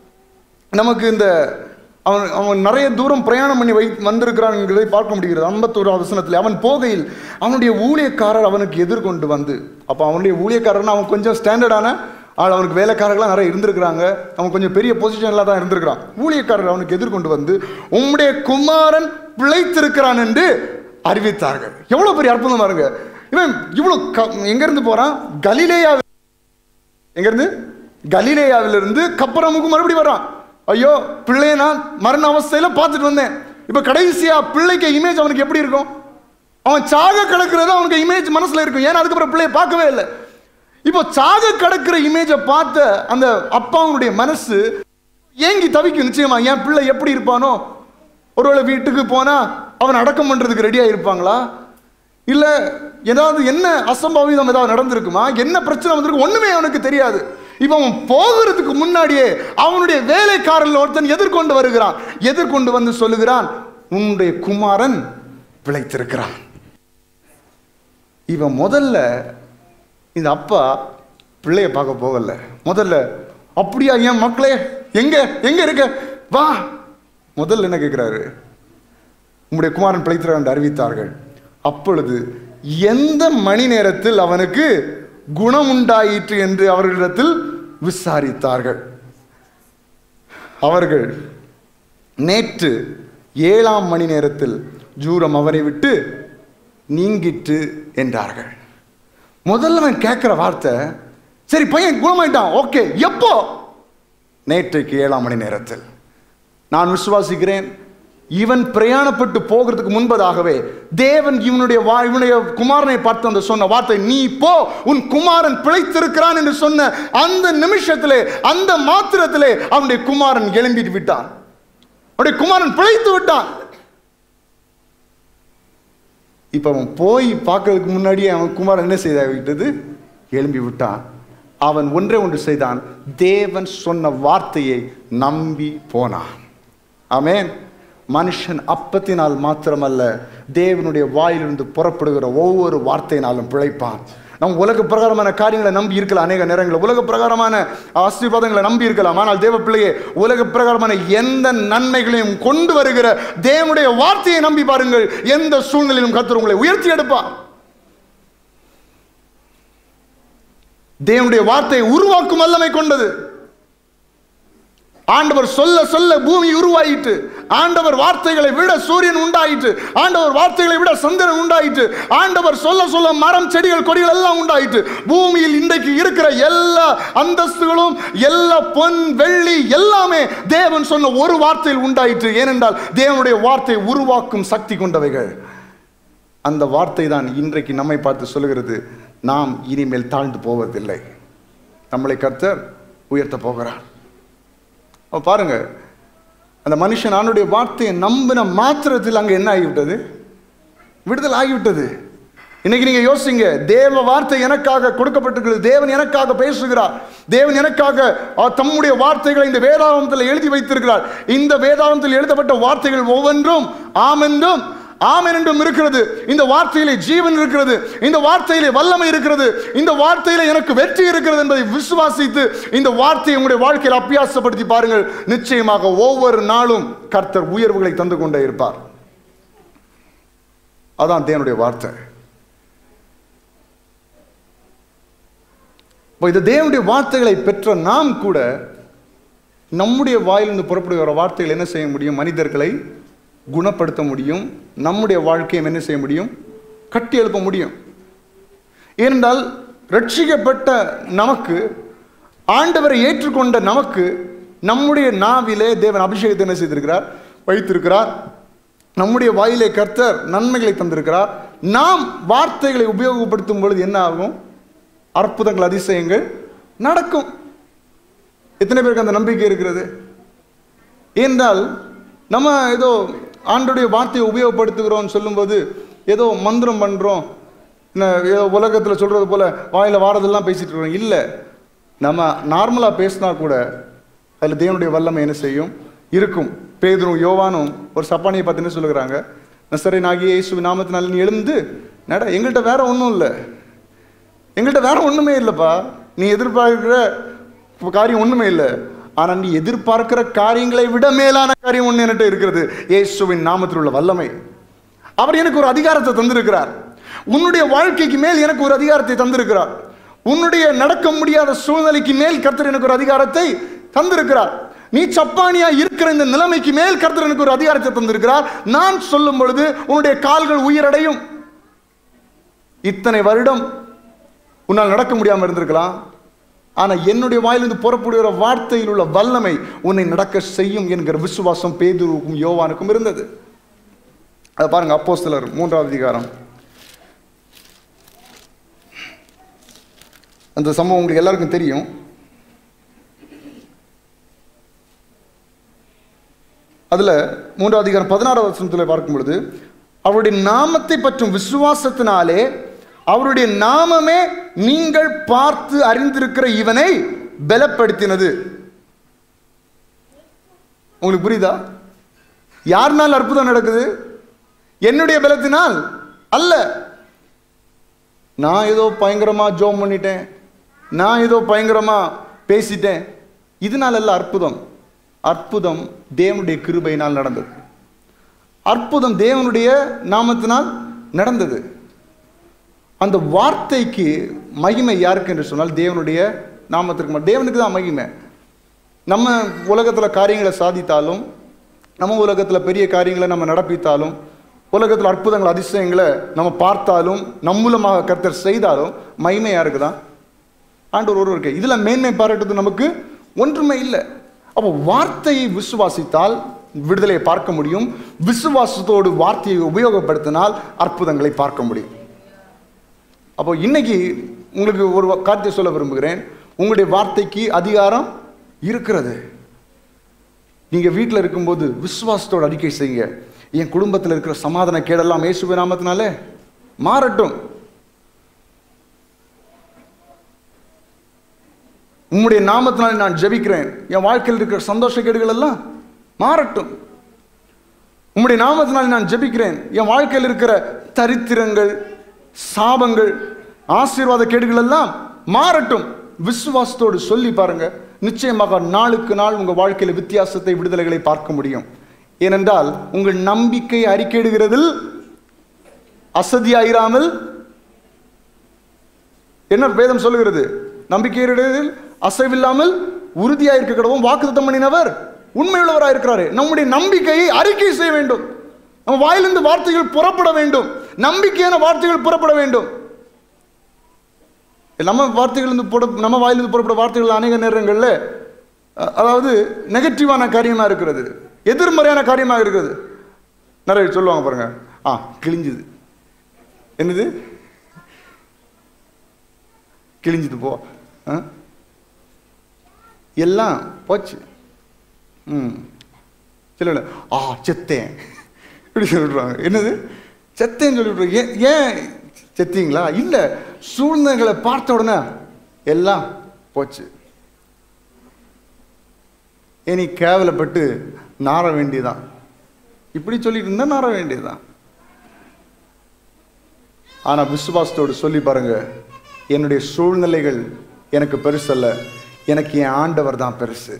நமக்கு இந்த அவன் அவன் நிறைய தூரம் பிரயாணம் பண்ணி வை வந்திருக்கிறான்ங்கிறதை பார்க்க முடிகிறது ஐம்பத்தோரு வசனத்தில் அவன் போகையில் அவனுடைய ஊழியக்காரர் அவனுக்கு எதிர்கொண்டு வந்து அப்போ அவனுடைய ஊழியக்காரர்னா அவன் கொஞ்சம் ஸ்டாண்டர்டான ஆள் அவனுக்கு வேலைக்காரர்கள்லாம் நிறைய இருந்திருக்கிறாங்க அவன் கொஞ்சம் பெரிய பொசிஷனில் தான் இருந்திருக்கிறான் ஊழியக்காரர் அவனுக்கு எதிர்கொண்டு வந்து உம்முடைய குமாரன் பிழைத்திருக்கிறான் என்று அறிவித்தார்கள் எவ்வளோ பெரிய அற்புதம் பாருங்க இவன் இவ்வளோ க எங்கேருந்து போகிறான் கலிலேயா எங்கேருந்து கலிலேயாவிலிருந்து கப்பரமுக்கு மறுபடியும் வரான் ஐயோ பிள்ளைய நான் மரண அவஸ்தையில பார்த்துட்டு வந்தேன் இப்போ கடைசியா பிள்ளைக்கு இமேஜ் அவனுக்கு எப்படி இருக்கும் அவன் சாக கிடக்கிறது அவனுக்கு இமேஜ் மனசுல இருக்கும் ஏன்னா அதுக்கப்புறம் பிள்ளைய பார்க்கவே இல்லை இப்போ சாக கிடக்கிற இமேஜை பார்த்த அந்த அப்பாவுடைய மனசு ஏங்கி தவிக்கும் நிச்சயமா என் பிள்ளை எப்படி இருப்பானோ ஒருவேளை வீட்டுக்கு போனா அவன் அடக்கம் பண்றதுக்கு ரெடியா இருப்பாங்களா இல்ல ஏதாவது என்ன அசம்பாவிதம் ஏதாவது நடந்திருக்குமா என்ன பிரச்சனை வந்திருக்கு ஒண்ணுமே அவனுக்கு தெரியாது இப்போ அவன் போகிறதுக்கு முன்னாடியே அவனுடைய வேலைக்காரர்கள் ஒருத்தன் எதிர்கொண்டு வருகிறான் எதிர்கொண்டு வந்து சொல்லுகிறான் உன்னுடைய குமாரன் பிழைத்திருக்கிறான் இவன் முதல்ல இந்த அப்பா பிள்ளைய பார்க்க போகல முதல்ல அப்படியா என் மக்களே எங்க எங்க இருக்க வா முதல்ல என்ன கேட்கிறாரு உம்முடைய குமாரன் பிழைத்திருக்கிறான் என்று அறிவித்தார்கள் அப்பொழுது எந்த மணி நேரத்தில் அவனுக்கு குணம் உண்டாயிற்று என்று அவர்களிடத்தில் விசாரித்தார்கள் அவர்கள் நேற்று ஏழாம் மணி நேரத்தில் ஜூரம் அவரை விட்டு நீங்கிட்டு என்றார்கள் முதல்ல அவன் கேட்குற வார்த்தை சரி பையன் குணமாயிட்டான் ஓகே எப்போ நேற்றைக்கு ஏழாம் மணி நேரத்தில் நான் விசுவாசிக்கிறேன் இவன் பிரயாணப்பட்டு போகிறதுக்கு முன்பதாகவே தேவன் இவனுடைய வா இவனுடைய குமாரனை பார்த்து அந்த சொன்ன வார்த்தை நீ போ உன் குமாரன் பிழைத்திருக்கிறான் என்று சொன்ன அந்த நிமிஷத்திலே அந்த மாத்திரத்திலே அவனுடைய குமாரன் எழும்பிட்டு விட்டான் அவனுடைய குமாரன் பிழைத்து விட்டான் இப்ப அவன் போய் பார்க்கறதுக்கு முன்னாடியே அவன் குமாரன் என்ன செய்த விட்டது எழும்பி விட்டான் அவன் ஒன்றே ஒன்று செய்தான் தேவன் சொன்ன வார்த்தையை நம்பி போனான் ஆமென் மனுஷன் அப்பத்தினால் மாத்திரமல்ல தேவனுடைய வாயிலிருந்து புறப்படுகிற ஒவ்வொரு வார்த்தையினாலும் பிழைப்பான் நம் உலக பிரகாரமான காரியங்களை நம்பி இருக்கலாம் அநேக நேரங்களில் உலக பிரகாரமான ஆசீர்வாதங்களை நம்பி இருக்கலாம் ஆனால் தேவ பிள்ளையே உலக பிரகாரமான எந்த நன்மைகளையும் கொண்டு வருகிற தேவனுடைய வார்த்தையை நம்பி பாருங்கள் எந்த சூழ்நிலையிலும் கர்த்தர் உங்களை உயர்த்தி எடுப்பார் தேவனுடைய வார்த்தையை உருவாக்கும் வல்லமை கொண்டது ஆண்டவர் சொல்ல சொல்ல பூமி உருவாயிட்டு ஆண்டவர் வார்த்தைகளை விட சூரியன் உண்டாயிற்று ஆண்டவர் வார்த்தைகளை விட சந்திரன் உண்டாயிற்று ஆண்டவர் சொல்ல சொல்ல மரம் செடிகள் கொடிகள் எல்லாம் உண்டாயிற்று பூமியில் இன்றைக்கு இருக்கிற எல்லா அந்தஸ்துகளும் எல்லா பொன் வெள்ளி எல்லாமே தேவன் சொன்ன ஒரு வார்த்தையில் உண்டாயிற்று ஏனென்றால் தேவனுடைய வார்த்தை உருவாக்கும் சக்தி கொண்டவைகள் அந்த வார்த்தை தான் இன்றைக்கு நம்மை பார்த்து சொல்லுகிறது நாம் இனிமேல் தாழ்ந்து போவதில்லை நம்மளை கர்த்தர் உயர்த்த போகிறார் அப்ப பாருங்க அந்த மனுஷன் அவனுடைய வார்த்தையை நம்பின மாத்திரத்தில் அங்கே என்ன ஆகிவிட்டது விடுதல் ஆகிவிட்டது இன்னைக்கு நீங்க யோசிங்க தேவ வார்த்தை எனக்காக கொடுக்கப்பட்டிருக்கிறது தேவன் எனக்காக பேசுகிறார் தேவன் எனக்காக அவர் தம்முடைய வார்த்தைகளை இந்த வேதாகமத்தில் எழுதி வைத்திருக்கிறார் இந்த வேதாகமத்தில் எழுதப்பட்ட வார்த்தைகள் ஒவ்வொன்றும் ஆம் என்றும் ஆமென் என்றும் இருக்கிறது இந்த வார்த்தையிலே ஜீவன் இருக்கிறது இந்த வார்த்தையிலே வல்லமை இருக்கிறது இந்த வார்த்தையிலே எனக்கு வெற்றி இருக்கிறது என்பதை விசுவாசித்து இந்த வார்த்தையை உங்களுடைய வாழ்க்கையில் அபியாசப்படுத்தி பாருங்கள் நிச்சயமாக ஒவ்வொரு நாளும் கர்த்தர் உயர்வுகளை தந்து கொண்டே இருப்பார் அதான் தேவனுடைய வார்த்தை இப்போ இந்த தேவனுடைய வார்த்தைகளை பெற்ற நாம் கூட நம்முடைய வாயிலிருந்து புறப்படுகிற வார்த்தைகள் என்ன செய்ய முடியும் மனிதர்களை குணப்படுத்த முடியும் நம்முடைய வாழ்க்கையை என்ன செய்ய முடியும் கட்டி எழுப்ப முடியும் ஏனென்றால் ரட்சிக்கப்பட்ட நமக்கு ஆண்டவரை ஏற்றுக்கொண்ட நமக்கு நம்முடைய நாவிலே தேவன் அபிஷேகத்தை என்ன செய்திருக்கிறார் வைத்திருக்கிறார் நம்முடைய வாயிலே கர்த்தர் நன்மைகளை தந்திருக்கிறார் நாம் வார்த்தைகளை உபயோகப்படுத்தும் பொழுது என்ன ஆகும் அற்புதங்கள் அதிசயங்கள் நடக்கும் எத்தனை பேருக்கு அந்த நம்பிக்கை இருக்கிறது ஏனென்றால் நம்ம ஏதோ ஆண்டுடைய வார்த்தையை உபயோகப்படுத்துகிறோம்னு சொல்லும்போது ஏதோ மந்திரம் பண்ணுறோம் ஏதோ உலகத்தில் சொல்கிறது போல் வாயில் வாரதெல்லாம் பேசிட்டு இருக்கிறோம் இல்லை நம்ம நார்மலாக பேசினா கூட அதில் தேவனுடைய வல்லமை என்ன செய்யும் இருக்கும் பேதரும் யோவானும் ஒரு சப்பானியை பார்த்து என்ன சொல்லுகிறாங்க நசரை நாகிய இயேசு நாமத்தினால் நீ எழுந்து நட எங்கள்கிட்ட வேற ஒன்றும் இல்லை எங்கள்கிட்ட வேற ஒன்றுமே இல்லைப்பா நீ எதிர்பார்க்கிற காரியம் ஒன்றுமே இல்லை ஆனால் நீ எதிர்பார்க்கிற காரியங்களை விட மேலான காரியம் ஒன்று என்கிட்ட இருக்கிறது இயேசுவின் நாமத்தில் உள்ள வல்லமை அவர் எனக்கு ஒரு அதிகாரத்தை தந்திருக்கிறார் உன்னுடைய வாழ்க்கைக்கு மேல் எனக்கு ஒரு அதிகாரத்தை தந்திருக்கிறார் உன்னுடைய நடக்க முடியாத சூழ்நிலைக்கு மேல் கர்த்தர் எனக்கு ஒரு அதிகாரத்தை தந்திருக்கிறார் நீ சப்பானியா இருக்கிற இந்த நிலைமைக்கு மேல் கர்த்தர் எனக்கு ஒரு அதிகாரத்தை தந்திருக்கிறார் நான் சொல்லும் பொழுது உன்னுடைய கால்கள் உயிரடையும் இத்தனை வருடம் உன்னால் நடக்க முடியாமல் இருந்திருக்கலாம் ஆனால் என்னுடைய வாயிலிருந்து புறப்படுகிற வார்த்தையில் உள்ள வல்லமை உன்னை நடக்க செய்யும் என்கிற விசுவாசம் பேதுருவுக்கும் யோவானுக்கும் இருந்தது அதை பாருங்க அப்போ சிலர் மூன்றாவது அதிகாரம் அந்த சம்பவம் உங்களுக்கு எல்லாருக்கும் தெரியும் அதுல மூன்றாவது அதிகாரம் பதினாறாவது வசனத்தில் பார்க்கும் பொழுது அவருடைய நாமத்தை பற்றும் விசுவாசத்தினாலே அவருடைய நாமமே நீங்கள் பார்த்து அறிந்திருக்கிற இவனை பலப்படுத்தினது உங்களுக்கு புரியுதா யாருனால் அற்புதம் நடக்குது என்னுடைய பலத்தினால் அல்ல நான் ஏதோ பயங்கரமா ஜோம் பண்ணிட்டேன் நான் ஏதோ பயங்கரமா பேசிட்டேன் இதனால அல்ல அற்புதம் அற்புதம் தேவனுடைய கிருபையினால் நடந்தது அற்புதம் தேவனுடைய நாமத்தினால் நடந்தது அந்த வார்த்தைக்கு மகிமை யாருக்கு என்று சொன்னால் தேவனுடைய நாமத்திற்கு மட்டும். தேவனுக்கு தான் மகிமை நம்ம உலகத்தில் காரியங்களை சாதித்தாலும் நம்ம உலகத்தில் பெரிய காரியங்களை நம்ம நடப்பித்தாலும் உலகத்தில் அற்புதங்கள் அதிசயங்களை நம்ம பார்த்தாலும் நம் மூலமாக கர்த்தர் செய்தாலும் மகிமை யாருக்கு தான் ஆண்டவர் ஒரு இருக்கு இதில் மேன்மை பாராட்டுறது நமக்கு ஒன்றுமே இல்லை அப்போ வார்த்தையை விசுவாசித்தால் விடுதலையை பார்க்க முடியும் விசுவாசத்தோடு வார்த்தையை உபயோகப்படுத்தினால் அற்புதங்களை பார்க்க முடியும் அப்போ இன்னைக்கு உங்களுக்கு ஒரு காரியத்தை சொல்ல விரும்புகிறேன் உங்களுடைய வார்த்தைக்கு அதிகாரம் இருக்கிறது நீங்க வீட்டில் இருக்கும்போது விசுவாசத்தோட அறிக்கை செய்யுங்க என் குடும்பத்தில் இருக்கிற சமாதான கேடெல்லாம் இயேசுவின் நாமத்தினாலே மாறட்டும் உம்முடைய நாமத்தினாலே நான் ஜெபிக்கிறேன் என் வாழ்க்கையில் இருக்கிற சந்தோஷ கேடுகள் எல்லாம் மாறட்டும் உம்முடைய நாமத்தினால் நான் ஜெபிக்கிறேன் என் வாழ்க்கையில் இருக்கிற தரித்திரங்கள் சாபங்கள் ஆசீர்வாத கேடுகள் எல்லாம் மாறட்டும் விசுவாசத்தோடு சொல்லி பாருங்க நிச்சயமாக நாளுக்கு நாள் உங்க வாழ்க்கையில் வித்தியாசத்தை விடுதலைகளை பார்க்க முடியும் ஏனென்றால் உங்கள் நம்பிக்கை அறிக்கையிடுகிறதில் அசதியாயிராமல் என்ன வேதம் சொல்லுகிறது நம்பிக்கையிடுகிறதில் அசைவில்லாமல் உறுதியாக இருக்க கிடவும் வாக்குத்தம் பண்ணினவர் உண்மையுள்ளவராக இருக்கிறாரு நம்முடைய நம்பிக்கையை அறிக்கை செய்ய வேண்டும் நம்ம வாயிலிருந்து வார்த்தைகள் புறப்பட வேண்டும் நம்பிக்கையான வார்த்தைகள் புறப்பட வேண்டும் நம்ம வார்த்தைகள் புற நம்ம வாயிலிருந்து புறப்பட வார்த்தைகள் அநேக நேரங்களில் அ- அதாவது நெகட்டிவான காரியமாக இருக்கிறது எதிர்மறையான காரியமாக இருக்கிறது நிறைய சொல்லுவாங்க பாருங்க ஆ கிழிஞ்சுது என்னது கிழிஞ்சுது போ ஆ? எல்லாம் போச்சு ம் சில ஆ செத்தேன் இப்படி சொல்லிடுறாங்க என்னது செத்தேன்னு சொல்லிவிட்றாங்க ஏன் ஏன் செத்தீங்களா இல்லை சூழ்நிலைகளை பார்த்த உடனே எல்லாம் போச்சு இனி கேவலப்பட்டு நார வேண்டியதான் இப்படி சொல்லிட்டு இருந்தா நார வேண்டியதுதான் ஆனா விசுவாசத்தோடு சொல்லி பாருங்க என்னுடைய சூழ்நிலைகள் எனக்கு பெருசல்ல எனக்கு என் ஆண்டவர் தான் பெருசு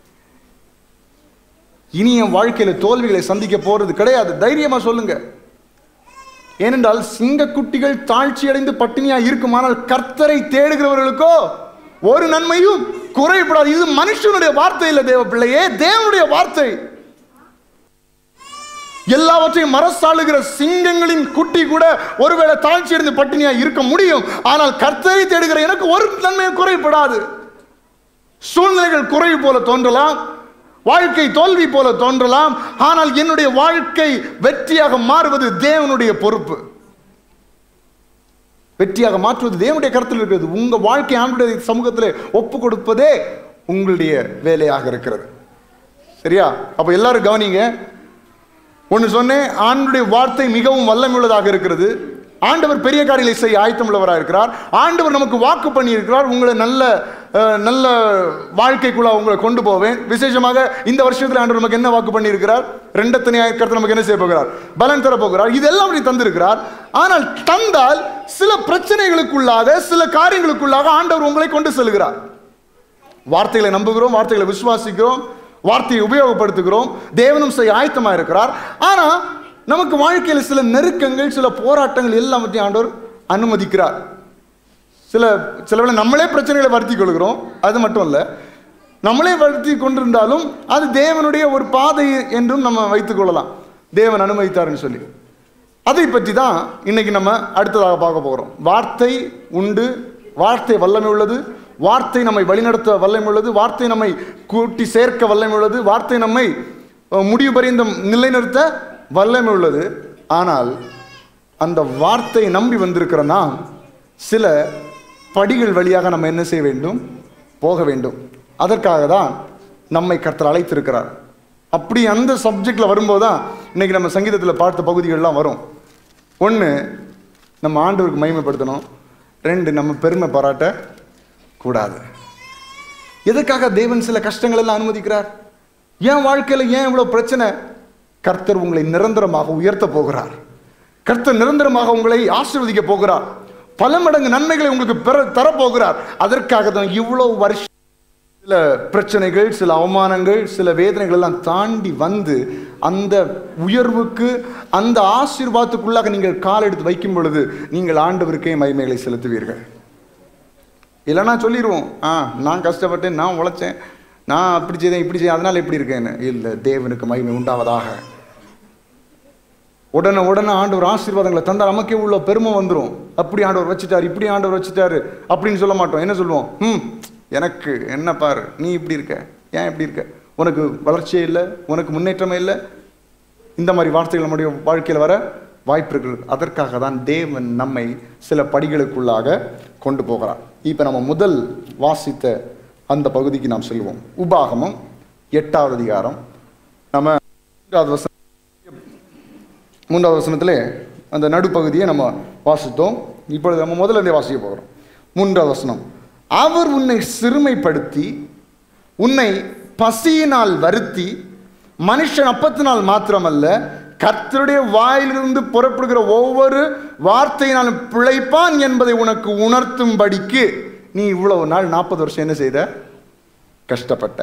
இனி என் வாழ்க்கையில தோல்விகளை சந்திக்க போறது கிடையாது தைரியமா சொல்லுங்க ஏனென்றால் சிங்கக்குட்டிகள் தாழ்ச்சி அடைந்து பட்டினியா இருக்குமானால் கர்த்தரை தேடுகிறவர்களுக்கோ ஒரு நன்மையும் குறைபடாது இது மனுஷனுடைய வார்த்தை இல்லை தேவ பிள்ளையே தேவனுடைய வார்த்தை எல்லாவற்றையும் மரசாளுகிற சிங்கங்களின் குட்டி கூட ஒருவேளை தாழ்ச்சி அடைந்து பட்டினியா இருக்க முடியும் ஆனால் கர்த்தரை தேடுகிற எனக்கு ஒரு நன்மையும் குறைபடாது சூழ்நிலைகள் குறைவு போல தோன்றலாம் வாழ்க்கை தோல்வி போல தோன்றலாம் ஆனால் என்னுடைய வாழ்க்கை வெற்றியாக மாறுவது தேவனுடைய பொறுப்பு வெற்றியாக மாற்றுவது தேவனுடைய கருத்தில் இருக்கிறது உங்க வாழ்க்கை ஆண்டுடைய சமூகத்தில் ஒப்பு கொடுப்பதே உங்களுடைய வேலையாக இருக்கிறது சரியா அப்ப எல்லாரும் கவனிங்க ஒன்று சொன்னேன் ஆண்டுடைய வார்த்தை மிகவும் வல்லமையுள்ளதாக இருக்கிறது ஆண்டவர் பெரிய காரியங்களை செய்ய ஆயத்தமுள்ளவராக இருக்கிறார் ஆண்டவர் நமக்கு வாக்கு பண்ணி இருக்கிறார் உங்களை நல்ல அஹ், நல்ல வாழ்க்கைக்குள்ள உங்களை கொண்டு போவேன் விசேஷமாக இந்த வருஷத்தில் ஆண்டவர் நமக்கு என்ன வாக்கு பண்ணி இருக்கிறார் ரெண்டத்தனை கருத்து நமக்கு என்ன செய்ய போகிறார் பலன் தர போகிறார் இதெல்லாம் அப்படி தந்திருக்கிறார் ஆனால் தந்தால் சில பிரச்சனைகளுக்குள்ளாக சில காரியங்களுக்குள்ளாக ஆண்டவர் உங்களை கொண்டு செல்கிறார் வார்த்தைகளை நம்புகிறோம் வார்த்தைகளை விசுவாசிக்கிறோம் வார்த்தையை உபயோகப்படுத்துகிறோம் தேவனும் செய்ய ஆயத்தமாக இருக்கிறார் ஆனா நமக்கு வாழ்க்கையில் சில நெருக்கங்கள் சில போராட்டங்கள் எல்லாவற்றையும் ஆண்டவர் அனுமதிக்கிறார் சில சில வேளை நம்மளே பிரச்சனைகளை வருத்தி கொள்கிறோம் அது மட்டும் இல்லை நம்மளே வருத்தி கொண்டிருந்தாலும் அது தேவனுடைய ஒரு பாதை என்றும் நம்ம வைத்துக் கொள்ளலாம் தேவன் அனுமதித்தாருன்னு சொல்லி அதை பற்றி தான் இன்னைக்கு நம்ம அடுத்ததாக பார்க்க போகிறோம் வார்த்தை உண்டு வார்த்தை வல்லமை உள்ளது வார்த்தை நம்மை வழிநடத்த வல்லமை உள்ளது வார்த்தை நம்மை கூட்டி சேர்க்க வல்லமை உள்ளது வார்த்தை நம்மை அஹ், முடிவு பரியந்தம் நிலைநிறுத்த வல்லமை உள்ளது ஆனால் அந்த வார்த்தையை நம்பி வந்திருக்கிற நாம் சில படிகள் வழியாக நம்ம என்ன செய்ய வேண்டும் போக வேண்டும் அதற்காக தான் நம்மை கர்த்தர் அழைத்திருக்கிறார் அப்படி அந்த சப்ஜெக்ட்ல வரும்போது தான் இன்னைக்கு நம்ம சங்கீதத்தில் பார்த்த பகுதிகள்லாம் வரும் ஒன்று நம்ம ஆண்டவருக்கு மகிமைப்படுத்தணும் ரெண்டு நம்ம பெருமை பாராட்ட கூடாது எதுக்காக தேவன் சில கஷ்டங்கள் எல்லாம் அனுமதிக்கிறார் ஏன் வாழ்க்கையில் ஏன் இவ்வளோ பிரச்சனை கர்த்தர் உங்களை நிரந்தரமாக உயர்த்த போகிறார் கர்த்தர் நிரந்தரமாக உங்களை ஆசீர்வதிக்க போகிறார் பல மடங்கு நன்மைகளை உங்களுக்கு பெற தரப்போகிறார் அதற்காக தான் இவ்வளோ வருஷம் சில பிரச்சனைகள் சில அவமானங்கள் சில வேதனைகள் எல்லாம் தாண்டி வந்து அந்த உயர்வுக்கு அந்த ஆசீர்வாதத்துக்குள்ளாக நீங்கள் கால் எடுத்து வைக்கும் பொழுது நீங்கள் ஆண்டவருக்கே மகிமைகளை செலுத்துவீர்கள் இல்லைன்னா சொல்லிடுவோம் ஆ நான் கஷ்டப்பட்டேன் நான் உழைச்சேன் நான் அப்படி செய்தேன் இப்படி செய்தேன் அதனால இப்படி இருக்கேன்னு இல்லை தேவனுக்கு மகிமை உண்டாவதாக உடனே உடனே ஆண்டவர் ஆசீர்வாதங்களை தந்தா நமக்கே உள்ள பெருமை வந்துடும் அப்படி ஆண்டவர் வச்சுட்டாரு இப்படி ஆண்டவர் வச்சுட்டாரு அப்படின்னு சொல்ல மாட்டோம் என்ன சொல்லுவோம் ம் எனக்கு என்ன பாரு நீ இப்படி இருக்க ஏன் இப்படி இருக்க உனக்கு வளர்ச்சியே இல்லை உனக்கு முன்னேற்றமே இல்லை இந்த மாதிரி வார்த்தைகள் நம்முடைய வாழ்க்கையில் வர வாய்ப்பு இருக்குது அதற்காக தான் தேவன் நம்மை சில படிகளுக்குள்ளாக கொண்டு போகிறார் இப்போ நம்ம முதல் வாசித்த அந்த பகுதிக்கு நாம் செல்வோம் உபாகமம் எட்டாவது அதிகாரம் நம்ம மூன்றாவது வசனம் மூன்றாவது வசனத்திலே அந்த நடுப்பகுதியை நம்ம வாசித்தோம் இப்பொழுது நம்ம முதல்ல இருந்தே வாசிக்க போகிறோம் மூன்றாவது வசனம் அவர் உன்னை சிறுமைப்படுத்தி உன்னை பசியினால் வருத்தி மனுஷன் அப்பத்தினால் மாத்திரமல்ல கர்த்தருடைய வாயிலிருந்து புறப்படுகிற ஒவ்வொரு வார்த்தையினாலும் பிழைப்பான் என்பதை உனக்கு உணர்த்தும்படிக்கு நீ இவ்வளவு நாள் நாற்பது வருஷம் என்ன செய்த கஷ்டப்பட்ட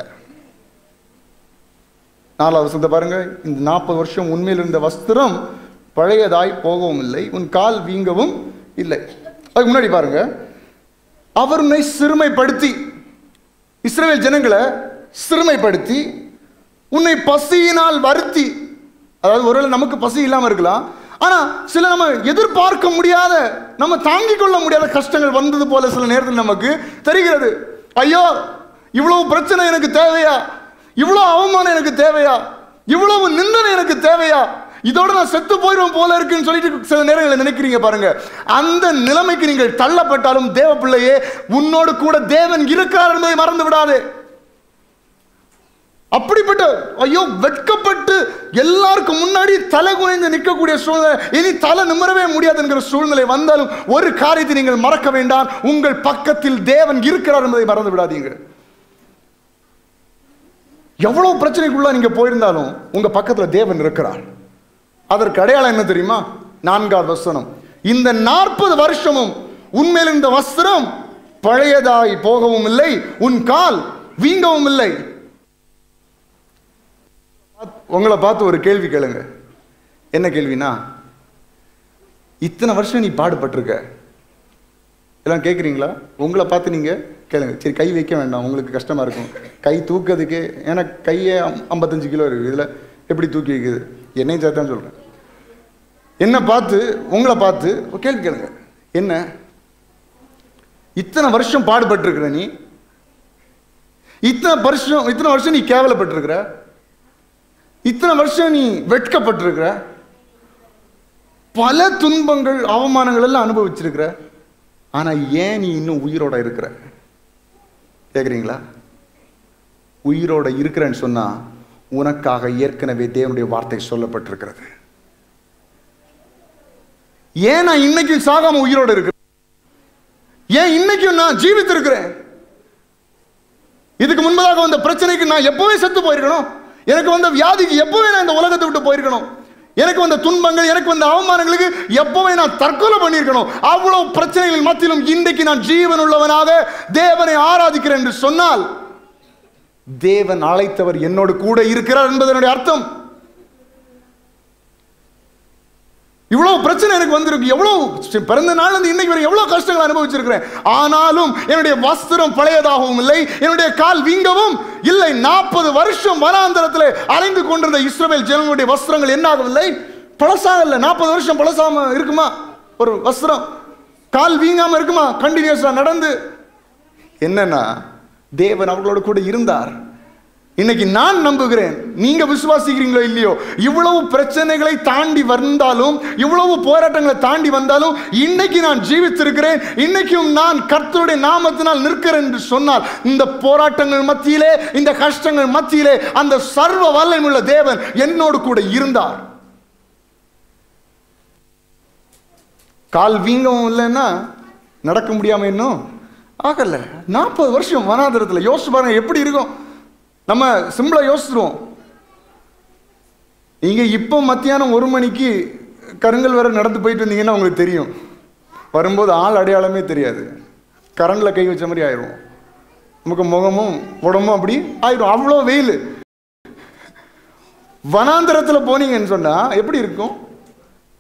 நாலாவது வருஷத்தை பாருங்க இந்த நாற்பது வருஷம் உண்மையில் இருந்த வஸ்திரம் பழையதாய் போகவும் இல்லை உன் கால் வீங்கவும் இல்லை அதுக்கு முன்னாடி பாருங்க அவர் உன்னை சிறுமைப்படுத்தி இஸ்ரவேல் ஜனங்களை சிறுமைப்படுத்தி உன்னை பசியினால் வருத்தி அதாவது ஒருவேளை நமக்கு பசி இல்லாமல் இருக்கலாம் ஆனா சில நம்ம எதிர்பார்க்க முடியாத நம்ம தாங்கிக் கொள்ள முடியாத கஷ்டங்கள் வந்தது போல சில நேரத்தில் நமக்கு தெரிகிறது ஐயோ இவ்வளவு பிரச்சனை எனக்கு தேவையா இவ்வளவு அவமானம் எனக்கு தேவையா இவ்வளவு நிந்தனை எனக்கு தேவையா இதோட நான் செத்து போயிடுவேன் போல இருக்குன்னு சொல்லிட்டு சில நேரங்களில் நினைக்கிறீங்க பாருங்க அந்த நிலைமைக்கு நீங்கள் தள்ளப்பட்டாலும் தேவ பிள்ளையே உன்னோடு கூட தேவன் இருக்கிறார் என்பதை மறந்து விடாதே அப்படிப்பட்ட ஐயோ வெட்கப்பட்டு எல்லாருக்கும் முன்னாடி தலை குனிந்து நிற்கக்கூடிய சூழ்நிலை இனி தலை நிமிரவே முடியாது என்கிற சூழ்நிலை வந்தாலும் ஒரு காரியத்தை நீங்கள் மறக்க வேண்டாம் உங்கள் பக்கத்தில் தேவன் இருக்கிறார் என்பதை மறந்து விடாதீங்க எவ்வளவு பிரச்சனைக்குள்ள நீங்க போயிருந்தாலும் உங்க பக்கத்துல தேவன் இருக்கிறார் அதற்கு அடையாளம் என்ன தெரியுமா நான்காவது வசனம் இந்த நாற்பது வருஷமும் உண்மையில் இந்த வஸ்திரம் பழையதாய் போகவும் இல்லை உன் கால் வீங்கவும் இல்லை உங்களை பார்த்து ஒரு கேள்வி கேளுங்க என்ன கேள்வினா இத்தனை வருஷம் நீ பாடுபட்டிருக்க எல்லாம் கேட்குறீங்களா உங்களை பார்த்து நீங்கள் கேளுங்க சரி கை வைக்க வேண்டாம் உங்களுக்கு கஷ்டமாக இருக்கும் கை தூக்கிறதுக்கே ஏன்னா கையே அம்- ஐம்பத்தஞ்சு கிலோ இருக்குது இதில் எப்படி தூக்கி வைக்குது என்னையும் சேர்த்தான் சொல்கிறேன் என்ன பார்த்து உங்களை பார்த்து ஒரு கேள்வி கேளுங்க என்ன இத்தனை வருஷம் பாடுபட்டிருக்கிற நீ இத்தனை வருஷம் இத்தனை வருஷம் நீ கேவலப்பட்டிருக்கிற இத்தனை வருஷம் நீ வெட்கப்பட்டிருக்கிற பல துன்பங்கள் அவமானங்கள் எல்லாம் அனுபவிச்சிருக்கிற ஆனா ஏன் நீ இன்னும் உயிரோட இருக்கிற கேக்குறீங்களா உயிரோட இருக்கிறேன்னு சொன்னா உனக்காக ஏற்கனவே தேவனுடைய வார்த்தை சொல்லப்பட்டிருக்கிறது ஏன் நான் இன்னைக்கு சாகாம உயிரோட இருக்கிறேன் ஏன் இன்னைக்கும் நான் ஜீவித்திருக்கிறேன் இதுக்கு முன்பதாக வந்த பிரச்சனைக்கு நான் எப்பவே செத்து போயிருக்கணும் எனக்கு வந்த வியாதிக்கு எப்பவே நான் இந்த உலகத்தை விட்டு போயிருக்கணும் எனக்கு வந்த துன்பங்கள் எனக்கு வந்த அவமானங்களுக்கு எப்பவே நான் தற்கொலை பண்ணியிருக்கணும் அவ்வளவு பிரச்சனைகள் மத்தியிலும் இன்றைக்கு நான் ஜீவன் உள்ளவனாக தேவனை ஆராதிக்கிறேன் என்று சொன்னால் தேவன் அழைத்தவர் என்னோடு கூட இருக்கிறார் என்பதனுடைய அர்த்தம் இவ்வளவு பிரச்சனை எனக்கு வந்திருக்கு எவ்வளவு சி- பிறந்த நாள் இருந்து இன்னைக்கு வரை எவ்வளவு கஷ்டங்கள் அனுபவிச்சிருக்கிறேன் ஆனாலும் என்னுடைய வஸ்திரம் பழையதாகவும் இல்லை என்னுடைய கால் வீங்கவும் இல்லை நாற்பது வருஷம் வனாந்தரத்தில் அலைந்து கொண்டிருந்த இஸ்ரவேல் ஜனங்களுடைய வஸ்திரங்கள் என்னாகவில்லை பழசாகல நாற்பது வருஷம் பழசாம இருக்குமா ஒரு வஸ்திரம் கால் வீங்காம இருக்குமா கண்டினியூஸா நடந்து என்னன்னா தேவன் அவர்களோடு கூட இருந்தார் இன்னைக்கு நான் நம்புகிறேன் நீங்க விசுவாசிக்கிறீங்களோ இல்லையோ இவ்வளவு பிரச்சனைகளை தாண்டி வந்தாலும் இவ்வளவு போராட்டங்களை தாண்டி வந்தாலும் இன்னைக்கு நான் ஜீவித்திருக்கிறேன் இன்னைக்கும் நான் கர்த்தருடைய நாமத்தினால் நிற்கிறேன் என்று சொன்னால் இந்த போராட்டங்கள் மத்தியிலே இந்த கஷ்டங்கள் மத்தியிலே அந்த சர்வ வல்லமையுள்ள தேவன் என்னோடு கூட இருந்தார் கால் வீங்கவும் இல்லைன்னா நடக்க முடியாம இன்னும் ஆகல நாற்பது வருஷம் வனாந்திரத்தில் யோசிச்சு பாருங்க எப்படி இருக்கும் நம்ம சிம்பிளா யோசிச்சிருவோம் நீங்க இப்போ மத்தியானம் ஒரு மணிக்கு கருங்கல் வர நடந்து போயிட்டு இருந்தீங்கன்னா உங்களுக்கு தெரியும் வரும்போது ஆள் அடையாளமே தெரியாது கரண்டில் கை வச்ச மாதிரி ஆயிரும் நமக்கு முகமும் உடம்பும் அப்படி ஆயிரும் அவ்வளோ வெயில் வனாந்தரத்தில் போனீங்கன்னு சொன்னா எப்படி இருக்கும்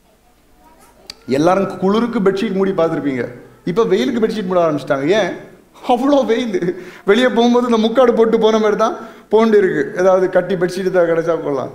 எல்லாரும் குளிருக்கு பெட்ஷீட் மூடி பார்த்துருப்பீங்க இப்போ வெயிலுக்கு பெட்ஷீட் மூட ஆரம்பிச்சிட்டாங்க ஏன் அவ்வளோ வெயில் வெளியே போகும்போது இந்த முக்காடு போட்டு போன மாதிரி தான் போண்டு இருக்கு ஏதாவது கட்டி பெட்ஷீட் தான் கிடைச்சா போடலாம்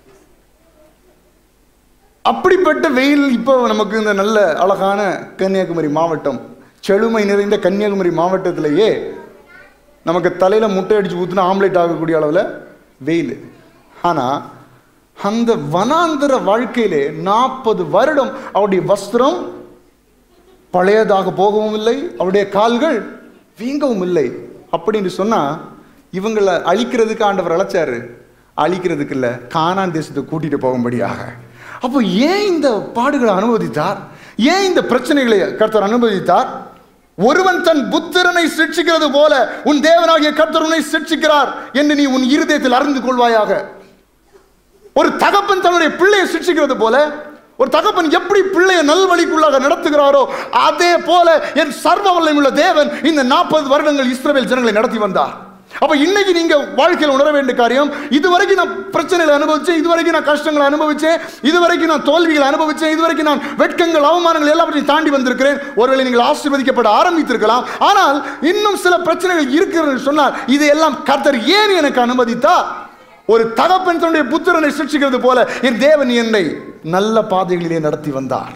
அப்படிப்பட்ட வெயில் இப்போ நமக்கு இந்த நல்ல அழகான கன்னியாகுமரி மாவட்டம் செழுமை நிறைந்த கன்னியாகுமரி மாவட்டத்திலேயே நமக்கு தலையில் முட்டை அடித்து ஊற்றினா ஆம்லேட் ஆகக்கூடிய அளவில் வெயில் ஆனால் அந்த வனாந்தர வாழ்க்கையிலே நாற்பது வருடம் அவருடைய வஸ்திரம் பழையதாக போகவும் இல்லை அவருடைய கால்கள் வீங்கவும் இல்லை அப்படின்னு சொன்னா இவங்களை அழிக்கிறதுக்கு ஆண்டவர் அழைச்சாரு அழிக்கிறதுக்கு இல்லை கானான் தேசத்துக்கு கூட்டிட்டு போகும்படியாக அப்போ ஏன் இந்த பாடுகளை அனுமதித்தார் ஏன் இந்த பிரச்சனைகளை கர்த்தர் அனுமதித்தார் ஒருவன் தன் புத்திரனை சிக்ஷிக்கிறது போல உன் தேவனாகிய கர்த்தர் உன்னை சிக்ஷிக்கிறார் என்று நீ உன் இருதயத்தில் அறிந்து கொள்வாயாக ஒரு தகப்பன் தன்னுடைய பிள்ளையை சிக்ஷிக்கிறது போல ஒரு தகப்பன் எப்படி பிள்ளையை நல்வழிக்குள்ளாக நடத்துகிறாரோ அதே போல என் சர்வ வல்லமையுள்ள தேவன் இந்த நாற்பது வருடங்கள் இஸ்ரவேல் ஜனங்களை நடத்தி வந்தார் அப்ப இன்னைக்கு நீங்க வாழ்க்கையில் உணர வேண்டிய காரியம் இதுவரைக்கும் நான் பிரச்சனைகளை அனுபவிச்சேன் இதுவரைக்கும் நான் கஷ்டங்களை அனுபவிச்சேன் இதுவரைக்கும் நான் தோல்விகளை அனுபவிச்சேன் இதுவரைக்கும் நான் வெட்கங்கள் அவமானங்கள் எல்லாவற்றையும் தாண்டி வந்திருக்கிறேன் ஒருவேளை நீங்கள் ஆசீர்வதிக்கப்பட ஆரம்பித்திருக்கலாம் ஆனால் இன்னும் சில பிரச்சனைகள் இருக்கிறது சொன்னால் இதையெல்லாம் கர்த்தர் ஏன் எனக்கு அனுமதித்தா ஒரு தகப்பன் தன்னுடைய புத்திரனை சிக்ஷிக்கிறது போல என் தேவன் என்னை நல்ல பாதைகளிலே நடத்தி வந்தார்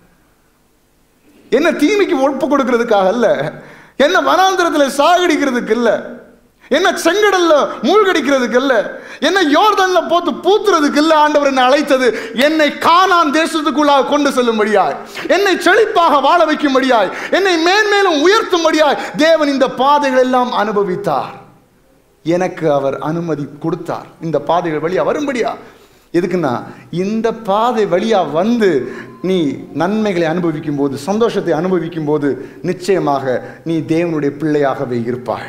என்ன தீமைக்கு ஒப்பு கொடுக்கிறதுக்காக அல்ல என்ன வனாந்திரத்தில் சாகடிக்கிறதுக்கு இல்ல என்ன செங்கடல்ல மூழ்கடிக்கிறதுக்கு இல்ல என்ன யோர்தான்ல போட்டு பூத்துறதுக்கு இல்ல ஆண்டவர் என்னை அழைத்தது என்னை கானான் தேசத்துக்குள்ளாக கொண்டு செல்லும்படியாய் என்னை செழிப்பாக வாழ வைக்கும்படியாய் என்னை மேன்மேலும் உயர்த்தும்படியாய் தேவன் இந்த பாதைகள் எல்லாம் அனுபவித்தார் எனக்கு அவர் அனுமதி கொடுத்தார் இந்த பாதைகள் வழியா வரும்படியா எதுக்குன்னா இந்த பாதை வழியா வந்து நீ நன்மைகளை அனுபவிக்கும் போது சந்தோஷத்தை அனுபவிக்கும் போது நிச்சயமாக நீ தேவனுடைய பிள்ளையாகவே இருப்பாய்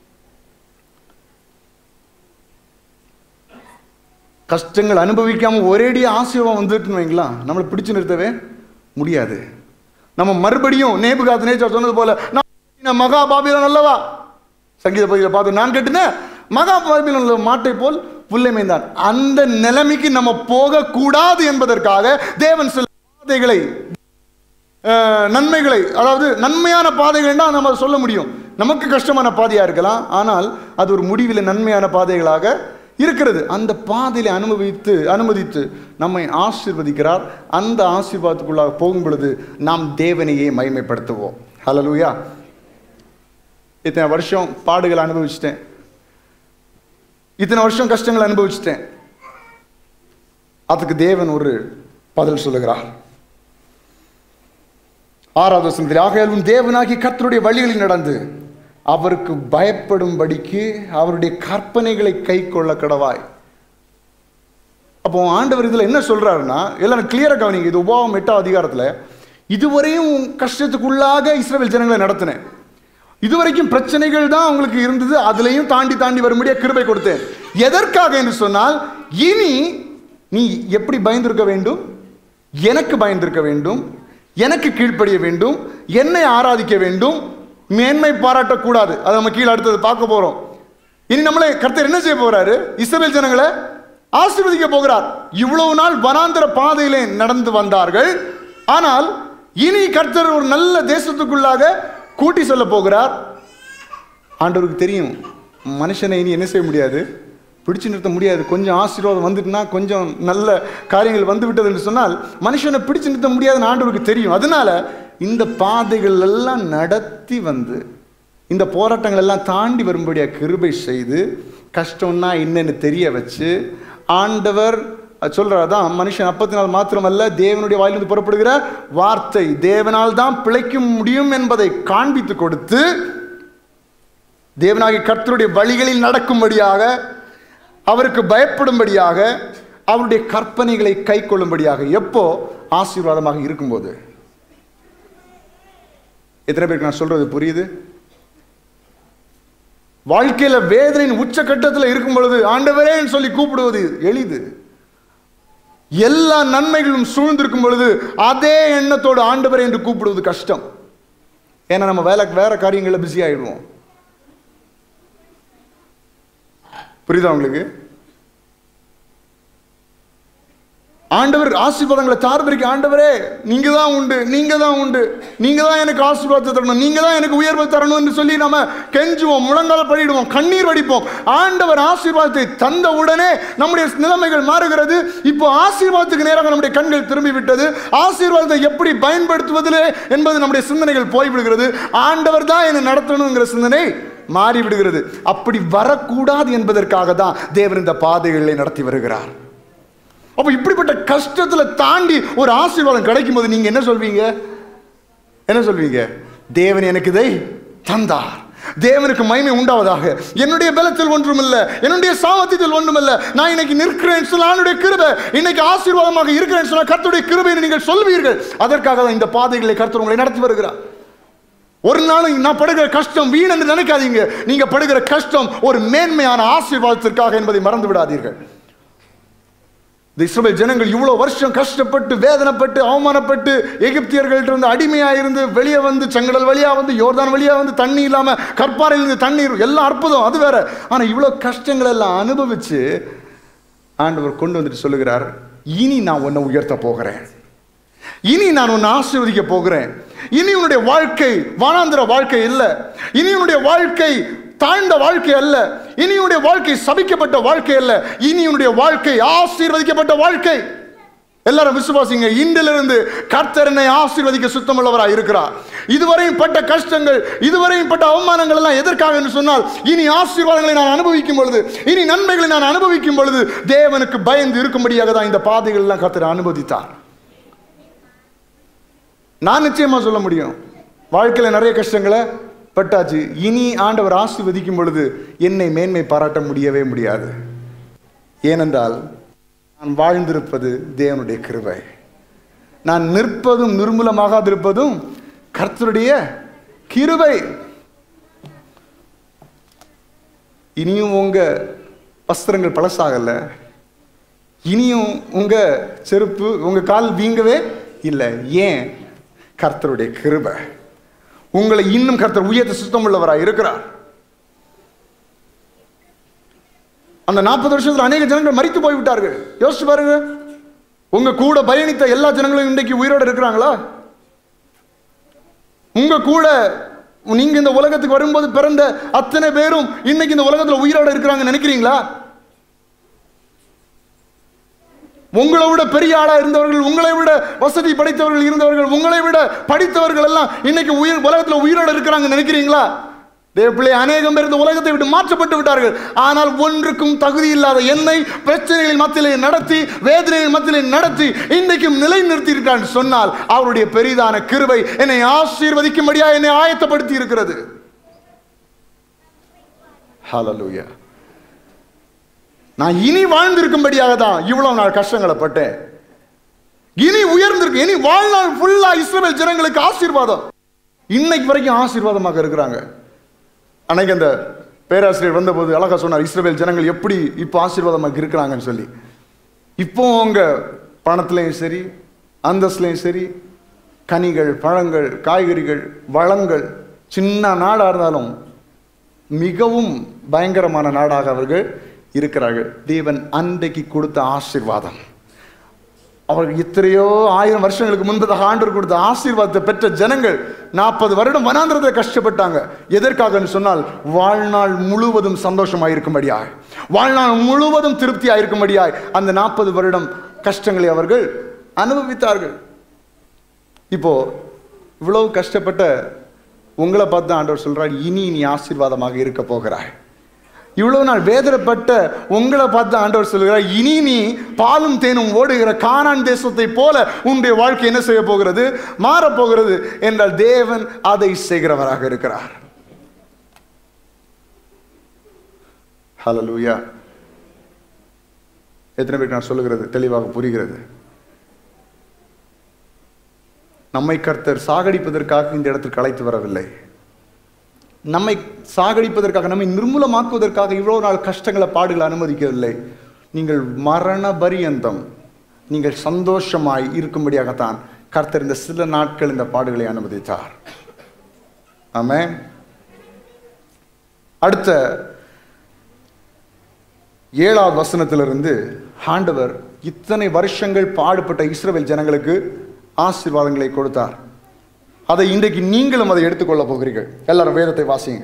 கஷ்டங்கள் அனுபவிக்காம ஒரேடிய ஆசீர்வாதம் வந்துட்டுன்னு வைங்களா நம்மளை பிடிச்சு நிறுத்தவே முடியாது நம்ம மறுபடியும் நேபுகாத் நேச்சர் சொன்னது போல நான் மகா பாபிலன் அல்லவா சங்கீத பகுதியில் பார்த்து நான் கேட்டினேன் மகா பாபிலன் உள்ள மாட்டை போல் புல்லைமைந்தான் அந்த நிலைமைக்கு நம்ம போகக்கூடாது என்பதற்காக தேவன் சில பாதைகளை அஹ், நன்மைகளை அதாவது நன்மையான பாதைகள்னா நம்ம சொல்ல முடியும் நமக்கு கஷ்டமான பாதையா இருக்கலாம் ஆனால் அது ஒரு முடிவில் நன்மையான பாதைகளாக இருக்கிறது அந்த பாதையில அனுபவித்து அனுமதித்து நம்மை ஆசீர்வதிக்கிறார் அந்த ஆசீர்வாதத்துக்குள்ளாக போகும் பொழுது நாம் தேவனையே மகிமைப்படுத்துவோம் ஹalleluya இத்தனை வருஷம் பாடுகளை அனுபவிச்சிட்டேன் இத்தனை வருஷம் கஷ்டங்களை அனுபவிச்சிட்டேன் அதுக்கு தேவன் ஒரு பதில் சொல்லுகிறார் ஆறாவது வசனத்தில் ஆகையால் உன் தேவனாகி கர்த்தருடைய வழிகளில் நடந்து அவருக்கு பயப்படும்படிக்கு அவருடைய கற்பனைகளை கை கொள்ள கடவாய் அப்போ ஆண்டவர் இதில் என்ன சொல்றாருன்னா எல்லாம் கிளியராக கவனிங்க இது உபாவம் எட்டாம் அதிகாரத்தில் இதுவரையும் கஷ்டத்துக்குள்ளாக இஸ்ரவேல் ஜனங்களை நடத்தினேன் இதுவரைக்கும் பிரச்சனைகள் தான் உங்களுக்கு இருந்தது அதுலேயும் தாண்டி தாண்டி வரும்படியா கிருபை கொடுத்தேன் எதற்காக என்று சொன்னால் இனி நீ எப்படி பயந்திருக்க வேண்டும் எனக்கு பயந்திருக்க வேண்டும் எனக்கு கீழ்ப்படிய வேண்டும் என்னை ஆராதிக்க வேண்டும் மேன்மை பாராட்டக்கூடாது அதை நம்ம கீழே அடுத்தது பார்க்க போறோம் இனி நம்மளை கர்த்தர் என்ன செய்ய போறாரு இஸ்ரவேல் ஜனங்களை ஆசீர்வதிக்க போகிறார் இவ்வளவு நாள் வனாந்தர பாதையிலே நடந்து வந்தார்கள் ஆனால் இனி கர்த்தர் ஒரு நல்ல தேசத்துக்குள்ளாக கூட்டி செல்ல போகிறார் ஆண்டவருக்கு தெரியும் மனுஷனை இனி என்ன செய்ய முடியாது பிடிச்சு நிறுத்த முடியாது கொஞ்சம் ஆசீர்வாதம் வந்துட்டுனா கொஞ்சம் நல்ல காரியங்கள் வந்து விட்டது என்று சொன்னால் மனுஷனை பிடிச்சு நிறுத்த முடியாதுன்னு ஆண்டவருக்கு தெரியும் அதனால இந்த பாதைகள் எல்லாம் நடத்தி வந்து இந்த போராட்டங்கள் எல்லாம் தாண்டி வரும்படியாக கிருபை செய்து கஷ்டம்னா என்னன்னு தெரிய வச்சு ஆண்டவர் சொல்றாதான் மனுஷன் அப்பத்தினால் மாத்திரமல்ல தேவனுடைய வாயிலிருந்து புறப்படுகிற வார்த்தை தேவனால் தான் பிழைக்க முடியும் என்பதை காண்பித்து கொடுத்து தேவனாகிய கர்த்தருடைய வழிகளில் நடக்கும்படியாக அவருக்கு பயப்படும்படியாக அவருடைய கற்பனைகளை கை கொள்ளும்படியாக எப்போ ஆசீர்வாதமாக இருக்கும்போது எத்தனை பேருக்கு நான் சொல்றது புரியுது வாழ்க்கையில வேதனையின் உச்சக்கட்டத்தில் இருக்கும் பொழுது ஆண்டவரேன்னு சொல்லி கூப்பிடுவது எளிது எல்லா நன்மைகளும் சூழ்ந்திருக்கும் பொழுது அதே எண்ணத்தோடு ஆண்டவரே என்று கூப்பிடுவது கஷ்டம் ஏன்னா நம்ம வேலை வேற காரியங்களில் பிஸி ஆயிடுவோம் புரியுதா உங்களுக்கு ஆண்டவர் ஆசீர்வாதங்களை தார்வரிக்க ஆண்டவரே நீங்க தான் உண்டு நீங்க தான் உண்டு நீங்க தான் எனக்கு ஆசீர்வாதத்தை தரணும் நீங்க தான் எனக்கு உயர்வை தரணும் என்று சொல்லி நம்ம கெஞ்சுவோம் முழங்கால படிடுவோம் கண்ணீர் வடிப்போம் ஆண்டவர் ஆசீர்வாதத்தை தந்த உடனே நம்முடைய நிலைமைகள் மாறுகிறது இப்போ ஆசீர்வாதத்துக்கு நேராக நம்முடைய கண்கள் திரும்பி விட்டது ஆசீர்வாதத்தை எப்படி பயன்படுத்துவதிலே என்பது நம்முடைய சிந்தனைகள் போய்விடுகிறது ஆண்டவர் தான் என்னை நடத்தணுங்கிற சிந்தனை மாறிவிடுகிறது அப்படி வரக்கூடாது என்பதற்காக தான் தேவன் இந்த பாதைகளை நடத்தி வருகிறார் அப்போ இப்படிப்பட்ட கஷ்டத்துல தாண்டி ஒரு ஆசீர்வாதம் கிடைக்கும் போது நீங்க என்ன சொல்வீங்க என்ன சொல்வீங்க தேவன் எனக்கு இதை தந்தார் தேவனுக்கு மகிமை உண்டாவதாக என்னுடைய பலத்தில் ஒன்றுமில்ல என்னுடைய சாமர்த்தியத்தில் ஒன்றுமில்ல நான் இன்னைக்கு நிற்கிறேன் சொல்ல என்னுடைய கிருபை இன்னைக்கு ஆசீர்வாதமாக இருக்கிறேன் சொன்ன கர்த்தருடைய கிருபை நீங்கள் சொல்வீர்கள் அதற்காக தான் இந்த பாதைகளை கர்த்தர் உங்களை நடத்தி வருகிறார் ஒரு நாளும் நான் படுகிற கஷ்டம் வீண் என்று நினைக்காதீங்க நீங்க படுகிற கஷ்டம் ஒரு மேன்மையான ஆசீர்வாதத்திற்காக என்பதை மறந்து விடாதீர்கள் இந்த இஸ்ரவேல் ஜனங்கள் இவ்வளவு வருஷம் கஷ்டப்பட்டு வேதனைப்பட்டு அவமானப்பட்டு எகிப்தியர்கள்ட்ட இருந்து அடிமையா இருந்து வெளியே வந்து செங்கடல் வழியா வந்து யோர்தான் வழியா வந்து தண்ணி இல்லாம கற்பாறையில் இருந்து தண்ணீர் எல்லாம் அற்புதம் அது வேற ஆனா இவ்வளவு கஷ்டங்கள் எல்லாம் அனுபவிச்சு ஆண்டவர் கொண்டு வந்துட்டு சொல்லுகிறார் இனி நான் உன்னை உயர்த்த போகிறேன் இனி நான் உன்னை ஆசீர்வதிக்க போகிறேன் இனி உன்னுடைய வாழ்க்கை வானாந்திர வாழ்க்கை இல்ல இனி உன்னுடைய வாழ்க்கை தாழ்ந்த வாழ்க்கை அல்ல இனி உன்னுடைய வாழ்க்கை சபிக்கப்பட்ட வாழ்க்கை அல்ல இனி உன்னுடைய வாழ்க்கை ஆசீர்வதிக்கப்பட்ட வாழ்க்கை எல்லாரும் விசுவாசிங்க இன்றிலிருந்து கர்த்தர் என்னை ஆசீர்வதிக்க சுத்தமுள்ளவராய் இருக்கிறார் இதுவரையும் பட்ட கஷ்டங்கள் இதுவரையும் பட்ட அவமானங்கள் எல்லாம் எதற்காக என்று சொன்னால் இனி ஆசீர்வாதங்களை நான் அனுபவிக்கும் பொழுது இனி நன்மைகளை நான் அனுபவிக்கும் பொழுது தேவனுக்கு பயந்து இருக்கும்படியாக தான் இந்த பாதைகள் எல்லாம் கர்த்தர் அனுமதித்தார் நான் நிச்சயமா சொல்ல முடியும் வாழ்க்கையில நிறைய கஷ்டங்களை பட்டாச்சு இனி ஆண்டவர் ஆசீர்வதிக்கும் பொழுது என்னை மேன்மை பாராட்ட முடியவே முடியாது ஏனென்றால் நான் வாழ்ந்திருப்பது தேவனுடைய கிருபை நான் நிற்பதும் நிர்மூலமாகாதிருப்பதும் கர்த்தருடைய கிருபை இனியும் உங்க வஸ்திரங்கள் பழசாகல இனியும் உங்க செருப்பு உங்க கால் வீங்கவே இல்லை ஏன் கர்த்தருடைய கிருபை உங்களை இன்னும் கர்த்தர் உயர்த்த சுத்தம் உள்ளவராய் இருக்கிறார் அந்த நாற்பது வருஷத்துல அநேக ஜனங்கள் மறித்து போய்விட்டார்கள் யோசிச்சு பாருங்க உங்க கூட பயணித்த எல்லா ஜனங்களும் இன்றைக்கு உயிரோட இருக்கிறாங்களா உங்க கூட நீங்க இந்த உலகத்துக்கு வரும்போது பிறந்த அத்தனை பேரும் இன்னைக்கு இந்த உலகத்துல உயிரோட இருக்கிறாங்க நினைக்கிறீங்களா உங்களை விட பெரிய ஆளா இருந்தவர்கள் உங்களை விட வசதி படைத்தவர்கள் இருந்தவர்கள் உங்களை விட படித்தவர்கள் எல்லாம் இன்னைக்கு உயிர் உலகத்துல உயிரோட இருக்கிறாங்க நினைக்கிறீங்களா தேவப்பிள்ளை அநேகம் பேர் இந்த உலகத்தை விட்டு மாற்றப்பட்டு விட்டார்கள் ஆனால் ஒன்றுக்கும் தகுதி இல்லாத என்னை பிரச்சனைகளின் மத்தியிலே நடத்தி வேதனைகளின் மத்தியிலே நடத்தி இன்றைக்கும் நிலை நிறுத்தியிருக்கான் சொன்னால் அவருடைய பெரிதான கிருபை என்னை ஆசீர்வதிக்கும்படியா என்னை ஆயத்தப்படுத்தி இருக்கிறது ஹalleluya நான் இனி வாழ்ந்திருக்கும்படியாக தான் இவ்வளவு நாள் கஷ்டங்களை பட்டேன் இனி உயர்ந்திருக்கு இனி வாழ்நாள் ஃபுல்லா இஸ்ரவேல் ஜனங்களுக்கு ஆசீர்வாதம் இன்னைக்கு வரைக்கும் ஆசீர்வாதமாக இருக்கிறாங்க அன்னைக்கு அந்த பேராசிரியர் வந்தபோது அழகா சொன்னார் இஸ்ரவேல் ஜனங்கள் எப்படி இப்போ ஆசீர்வாதமாக இருக்கிறாங்கன்னு சொல்லி இப்போ அவங்க பணத்துலையும் சரி அந்தஸ்துலையும் சரி கனிகள் பழங்கள் காய்கறிகள் வளங்கள் சின்ன நாடாக இருந்தாலும் மிகவும் பயங்கரமான நாடாக அவர்கள் இருக்கிறார்கள் தேவன் அன்றைக்கு கொடுத்த ஆசீர்வாதம் அவர்கள் எத்தனையோ ஆயிரம் வருஷங்களுக்கு முன்பதாக ஆண்டவர் கொடுத்த ஆசீர்வாதத்தை பெற்ற ஜனங்கள் நாற்பது வருடம் வனாந்திரத்தை கஷ்டப்பட்டாங்க எதற்காகன்னு சொன்னால் வாழ்நாள் முழுவதும் சந்தோஷமாக இருக்கும்படியாய் வாழ்நாள் முழுவதும் திருப்தியாக இருக்கும்படியாய் அந்த நாற்பது வருடம் கஷ்டங்களை அவர்கள் அனுபவித்தார்கள் இப்போ இவ்வளவு கஷ்டப்பட்ட உங்களை பார்த்து தான் ஆண்டவர் சொல்றார் இனி நீ ஆசீர்வாதமாக இருக்க போகிறாய் இவ்வளவு நாள் வேதனைப்பட்ட உங்களை பார்த்து ஆண்டவர் சொல்கிறார் இனி நீ பாலும் தேனும் ஓடுகிற கானான் தேசத்தை போல உன்னுடைய வாழ்க்கை என்ன செய்ய போகிறது மாறப்போகிறது என்றால் தேவன் அதை செய்கிறவராக இருக்கிறார் ஹalleluya எத்தனை பேருக்கு நான் சொல்லுகிறது தெளிவாக புரிகிறது நம்மை கர்த்தர் சாகடிப்பதற்காக இந்த இடத்திற்கு அழைத்து வரவில்லை நம்மை சாகடிப்பதற்காக நம்மை நிர்மூலமாக்குவதற்காக இவ்வளவு நாள் கஷ்டங்களை பாடுகளை அனுமதிக்கவில்லை நீங்கள் மரண பரியந்தம் நீங்கள் சந்தோஷமாய் இருக்கும்படியாகத்தான் கர்த்தர் இந்த சில நாட்கள் இந்த பாடுகளை அனுமதித்தார் ஆமென் அடுத்த ஏழாவது வசனத்திலிருந்து ஆண்டவர் இத்தனை வருஷங்கள் பாடுபட்ட இஸ்ரவேல் ஜனங்களுக்கு ஆசீர்வாதங்களை கொடுத்தார் அதை இன்றைக்கு நீங்களும் அதை எடுத்துக்கொள்ள போகிறீர்கள் எல்லாரும் வேதத்தை வாசிங்க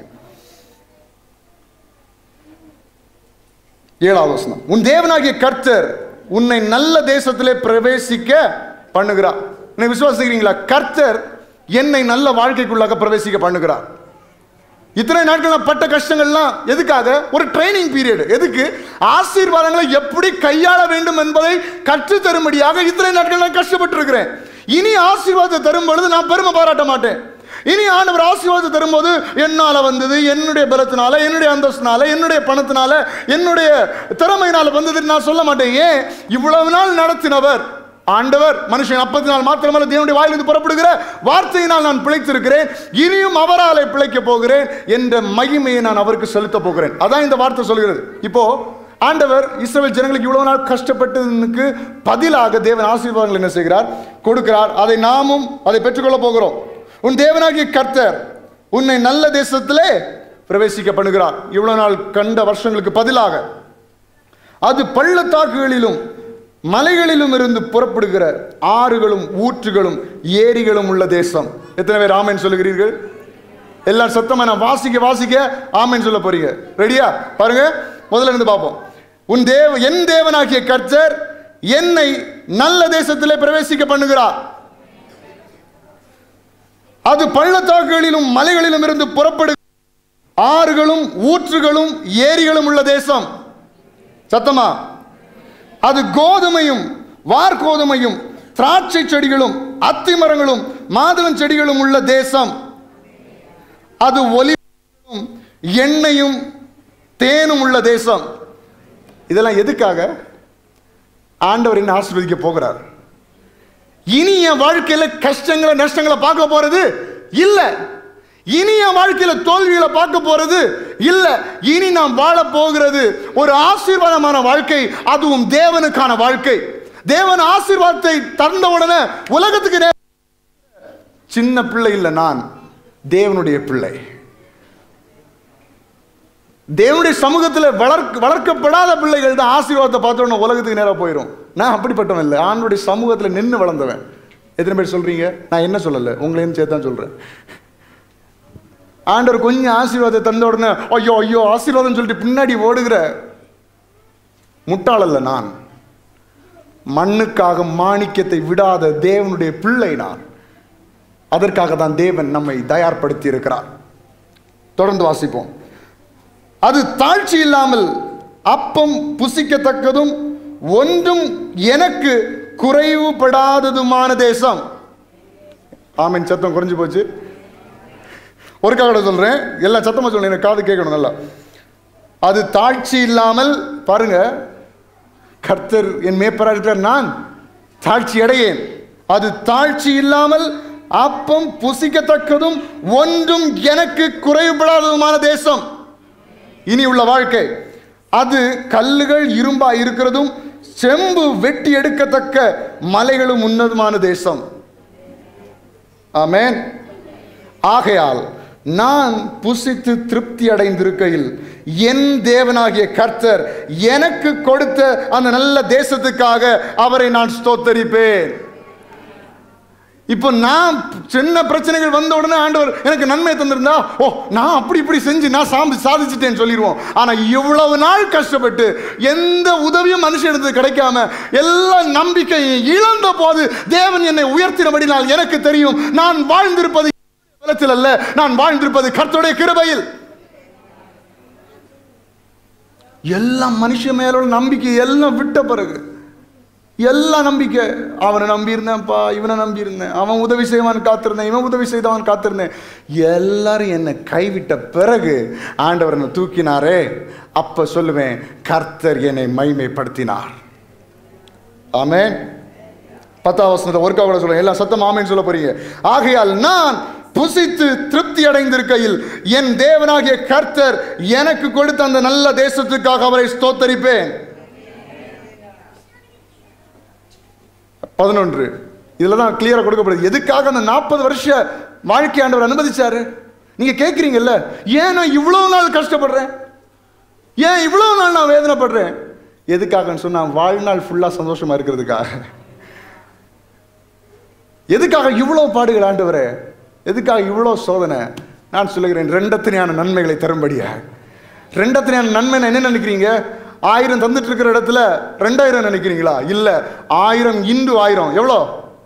ஏழாவது வசனம் உன் தேவனாகிய கர்த்தர் உன்னை நல்ல தேசத்திலே பிரவேசிக்க பண்ணுகிறார் என்னை விசுவாசிக்கிறீங்களா கர்த்தர் என்னை நல்ல வாழ்க்கைக்குள்ளாக பிரவேசிக்க பண்ணுகிறார் இத்தனை நாட்கள் நான் பட்ட கஷ்டங்கள்லாம் எதுக்காக ஒரு ட்ரைனிங் பீரியட் எதுக்கு ஆசீர்வாதங்களை எப்படி கையாள வேண்டும் என்பதை கற்றுத் தரும்படியாக இத்தனை நாட்கள் நான் கஷ்டப்பட்டு இருக்கிறேன் இனி ஆசீர்வாதத்தை தரும் பொழுது நான் பெருமை பாராட்ட மாட்டேன் இனி ஆண்டவர் ஆசீர்வாதத்தை தரும்போது என்னால வந்தது என்னுடைய பலத்தினால என்னுடைய அந்தஸ்தினால என்னுடைய பணத்தினால என்னுடைய திறமையினால வந்ததுன்னு நான் சொல்ல மாட்டேன் ஏன் இவ்வளவு நாள் நடத்தினவர் ஆண்டவர் மனுஷன் அப்பத்தினால் மாத்திரமல்ல தேவனுடைய வாயிலிருந்து புறப்படுகிற வார்த்தையினால் நான் பிழைத்திருக்கிறேன் இனியும் அவராலே பிழைக்க போகிறேன் என்ற மகிமையை நான் அவருக்கு செலுத்த போகிறேன் அதான் இந்த வார்த்தை சொல்கிறது இப்போ ஆண்டவர் இஸ்ரவேல் ஜனங்களுக்கு இவ்வளவு நாள் கஷ்டப்பட்டதுக்கு பதிலாக தேவன் ஆசீர்வாதங்கள் என்ன செய்கிறார் கொடுக்கிறார் அதை நாமும் அதை பெற்றுக்கொள்ள போகிறோம் உன் தேவனாகிய கர்த்தர் உன்னை நல்ல தேசத்திலே பிரவேசிக்க பண்ணுகிறார் இவ்வளவு நாள் கண்ட வருஷங்களுக்கு பதிலாக அது பள்ளத்தாக்குகளிலும் மலைகளிலும் இருந்து புறப்படுகிற ஆறுகளும் ஊற்றுகளும் ஏரிகளும் உள்ள தேசம் எத்தனை பேர் ஆமென் சொல்லுகிறீர்கள் எல்லாரும் சத்தமா நான் வாசிக்க வாசிக்க ஆமென் சொல்ல போறீங்க ரெடியா பாருங்க முதல்ல இருந்து பார்ப்போம் உன் தேவ என் தேவனாகிய கர்த்தர் என்னை நல்ல தேசத்திலே பிரவேசிக்க பண்ணுகிறார் அது பள்ளத்தாக்குகளிலும் மலைகளிலும் இருந்து புறப்படு ஆறுகளும் ஊற்றுகளும் ஏரிகளும் உள்ள தேசம் சத்தமா அது கோதுமையும் வார்கோதுமையும் திராட்சை செடிகளும் அத்தி மரங்களும் மாதுளம் செடிகளும் உள்ள தேசம் அது ஒலிவும் எண்ணெயும் தேனும் உள்ள தேசம் இதெல்லாம் எதுக்காக ஆண்டவர் என்ன ஆசீர்வதிக்க போகிறார் இனி என் வாழ்க்கையில கஷ்டங்களை நஷ்டங்களை பார்க்க போறது இல்ல இனி என் வாழ்க்கையில தோல்விகளை பார்க்க போறது இல்ல இனி நாம் வாழ போகிறது ஒரு ஆசீர்வாதமான வாழ்க்கை அதுவும் தேவனுக்கான வாழ்க்கை தேவன் ஆசீர்வாதத்தை தந்த உடனே உலகத்துக்கு நே- சின்ன பிள்ளை இல்ல நான் தேவனுடைய பிள்ளை தேவனுடைய சமூகத்தில் வளர்க்க வளர்க்கப்படாத பிள்ளைகள் தான் ஆசீர்வாதத்தை பார்த்த உடனே உலகத்துக்கு நேராக போயிடும் நான் அப்படிப்பட்டவன் இல்லை ஆண்டுடைய சமூகத்தில் நின்று வளர்ந்தவன் எத்தனை பேர் சொல்றீங்க நான் என்ன சொல்லலை உங்களையும் சேர்த்து தான் சொல்றேன் ஆண்டவர் கொஞ்சம் ஆசீர்வாதத்தை தந்த உடனே ஐயோ ஐயோ ஆசீர்வாதம் சொல்லிட்டு பின்னாடி ஓடுகிற முட்டாள் அல்ல நான் மண்ணுக்காக மாணிக்கத்தை விடாத தேவனுடைய பிள்ளை நான் அதற்காக தான் தேவன் நம்மை தயார்படுத்தி இருக்கிறார் தொடர்ந்து வாசிப்போம் அது தாழ்ச்சி இல்லாமல் அப்பம் புசிக்கத்தக்கதும் ஒன்றும் எனக்கு குறைவுபடாததுமான தேசம் ஆமென் சத்தம் குறைஞ்சு போச்சு ஒரு காக்கடை சொல்றேன் எல்லா சத்தமா சொல்றேன் எனக்கு காது கேட்கணும் நல்லா அது தாழ்ச்சி இல்லாமல் பாருங்க கர்த்தர் என் மேப்பரா இருக்கிறார் நான் தாழ்ச்சி அடையேன் அது தாழ்ச்சி இல்லாமல் அப்பம் புசிக்கத்தக்கதும் ஒன்றும் எனக்கு குறைவுபடாததுமான தேசம் இனி உள்ள வாழ்க்கை அது கல்லுகள் இரும்பா இருக்கிறதும் செம்பு வெட்டி எடுக்கத்தக்க மலைகளும் உன்னதமான தேசம் ஆமென் ஆகையால் நான் புசித்து திருப்தி அடைந்திருக்கையில் என் தேவனாகிய கர்த்தர் எனக்கு கொடுத்த அந்த நல்ல தேசத்துக்காக அவரை நான் ஸ்தோத்தரிப்பேன் இப்போ நான் சின்ன பிரச்சனைகள் வந்த உடனே ஆண்டவர் எனக்கு நன்மை தந்திருந்தா ஓ நான் அப்படி இப்படி செஞ்சு நான் சாம்பி சாதிச்சிட்டேன்னு சொல்லிடுவோம் ஆனா இவ்வளவு நாள் கஷ்டப்பட்டு எந்த உதவியும் மனுஷனுக்கு கிடைக்காம எல்லா நம்பிக்கையும் இழந்த போது தேவன் என்னை உயர்த்தினபடினால் எனக்கு தெரியும் நான் வாழ்ந்திருப்பது பலத்தில் அல்ல நான் வாழ்ந்திருப்பது கர்த்தருடைய கிருபையில் எல்லாம் மனுஷன் மேலோட நம்பிக்கை எல்லாம் விட்ட பிறகு எல்லா நம்பிக்கை அவனை நம்பியிருந்தேன்ப்பா இவனை நம்பியிருந்தேன் அவன் உதவி செய்வான் காத்திருந்தேன் இவன் உதவி செய்தவன் காத்திருந்தேன் எல்லாரும் என்னை கைவிட்ட பிறகு ஆண்டவர் என்னை தூக்கினாரே அப்ப சொல்லுவேன் கர்த்தர் என்னை மைமைப்படுத்தினார் ஆமென் பத்தாம் வசனத்தை ஒருக்கா கூட சொல்லுங்க எல்லாம் சத்தம் ஆமேன்னு சொல்ல போறீங்க ஆகையால் நான் புசித்து திருப்தி அடைந்திருக்கையில் என் தேவனாகிய கர்த்தர் எனக்கு கொடுத்த அந்த நல்ல தேசத்துக்காக அவரை ஸ்தோத்தரிப்பேன் பதினொன்று இதில் தான் கிளியராக கொடுக்கப்படுது எதுக்காக அந்த நாற்பது வருஷ வாழ்க்கை ஆண்டவர் அனுமதிச்சாரு நீங்க கேட்குறீங்கல்ல ஏன் நான் இவ்வளவு நாள் கஷ்டப்படுறேன் ஏன் இவ்வளவு நாள் நான் வேதனைப்படுறேன் எதுக்காகன்னு சொன்னா வாழ்நாள் ஃபுல்லாக சந்தோஷமா இருக்கிறதுக்காக எதுக்காக இவ்வளோ பாடுகள் ஆண்டவரே எதுக்காக இவ்வளோ சோதனை நான் சொல்லுகிறேன் ரெண்டத்தினையான நன்மைகளை தரும்படியா ரெண்டத்தினையான நன்மை என்ன நினைக்கிறீங்க ஆயிரம் தந்துட்டு இருக்கிற இடத்துல ரெண்டாயிரம் நினைக்கிறீங்களா இல்ல ஆயிரம் இன்று ஆயிரம் எவ்வளோ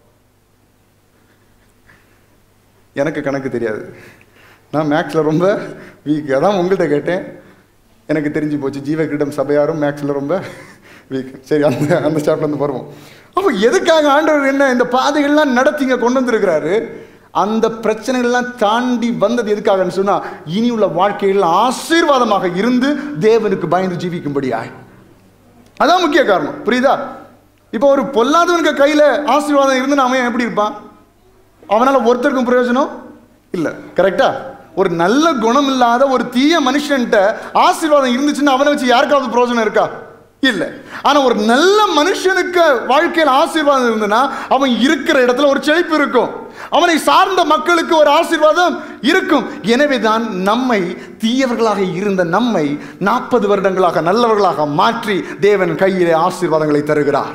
எனக்கு கணக்கு தெரியாது நான் மேக்ஸில் ரொம்ப வீக் அதான் உங்கள்கிட்ட கேட்டேன் எனக்கு தெரிஞ்சு போச்சு ஜீவகிரிடம் சபையாரும் மேக்ஸில் ரொம்ப வீக் சரி அந்த அந்த சாப்டர்லேருந்து வருவோம் அப்போ எதுக்காக ஆண்டவர் என்ன இந்த பாதைகள்லாம் நடத்திங்க கொண்டு வந்திருக்கிறாரு அந்த பிரச்சனைகள்லாம் தாண்டி வந்தது எதுக்காகன்னு சொன்னால் இனி உள்ள வாழ்க்கையில் ஆசீர்வாதமாக இருந்து தேவனுக்கு பயந்து ஜீவிக்கும்படியாய் அதான் முக்கிய காரணம் புரியுதா இப்போ ஒரு பொல்லாதவனுக்கு கையில் ஆசீர்வாதம் இருந்து அவன் எப்படி இருப்பான் அவனால் ஒருத்தருக்கும் பிரயோஜனம் இல்லை கரெக்டா ஒரு நல்ல குணம் இல்லாத ஒரு தீய மனுஷன்ட்ட ஆசீர்வாதம் இருந்துச்சுன்னா அவனை வச்சு யாருக்காவது பிரயோஜனம் இருக்கா இல்லை ஆனா ஒரு நல்ல மனுஷனுக்கு வாழ்க்கையில் ஆசீர்வாதம் இருந்ததுன்னா அவன் இருக்கிற இடத்துல ஒரு செழிப்பு இருக்கும் அவனை சார்ந்த மக்களுக்கு ஒரு ஆசீர்வாதம் இருக்கும் எனவே தான் நம்மை தீயவர்களாக இருந்த நம்மை நாற்பது வருடங்களாக நல்லவர்களாக மாற்றி தேவன் கையிலே ஆசீர்வாதங்களை தருகிறார்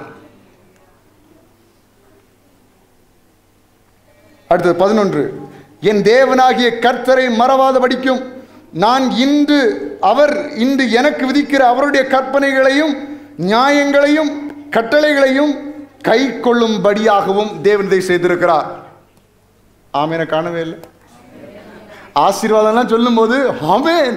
அடுத்தது பதினொன்று என் தேவனாகிய கர்த்தரை மறவாதபடிக்கும் நான் இன்று அவர் இன்று எனக்கு விதிக்கிற அவருடைய கற்பனைகளையும் நியாயங்களையும் கட்டளைகளையும் கை கொள்ளும்படியாகவும் தேவன் இதை செய்திருக்கிறார் ஆமேனை காணவே இல்லை ஆசீர்வாதம்லாம் சொல்லும்போது ஆமேன்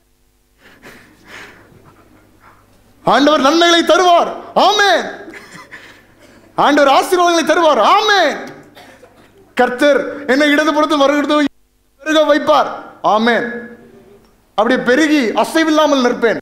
ஆண்டவர் நன்மைகளை தருவார் ஆமேன் ஆண்டவர் ஆசீர்வாதங்களை தருவார் ஆமேன் கர்த்தர் என்னை இடது புறத்து வருகிறது பெருக வைப்பார் ஆமேன் அப்படியே பெருகி அசைவில்லாமல் நிற்பேன்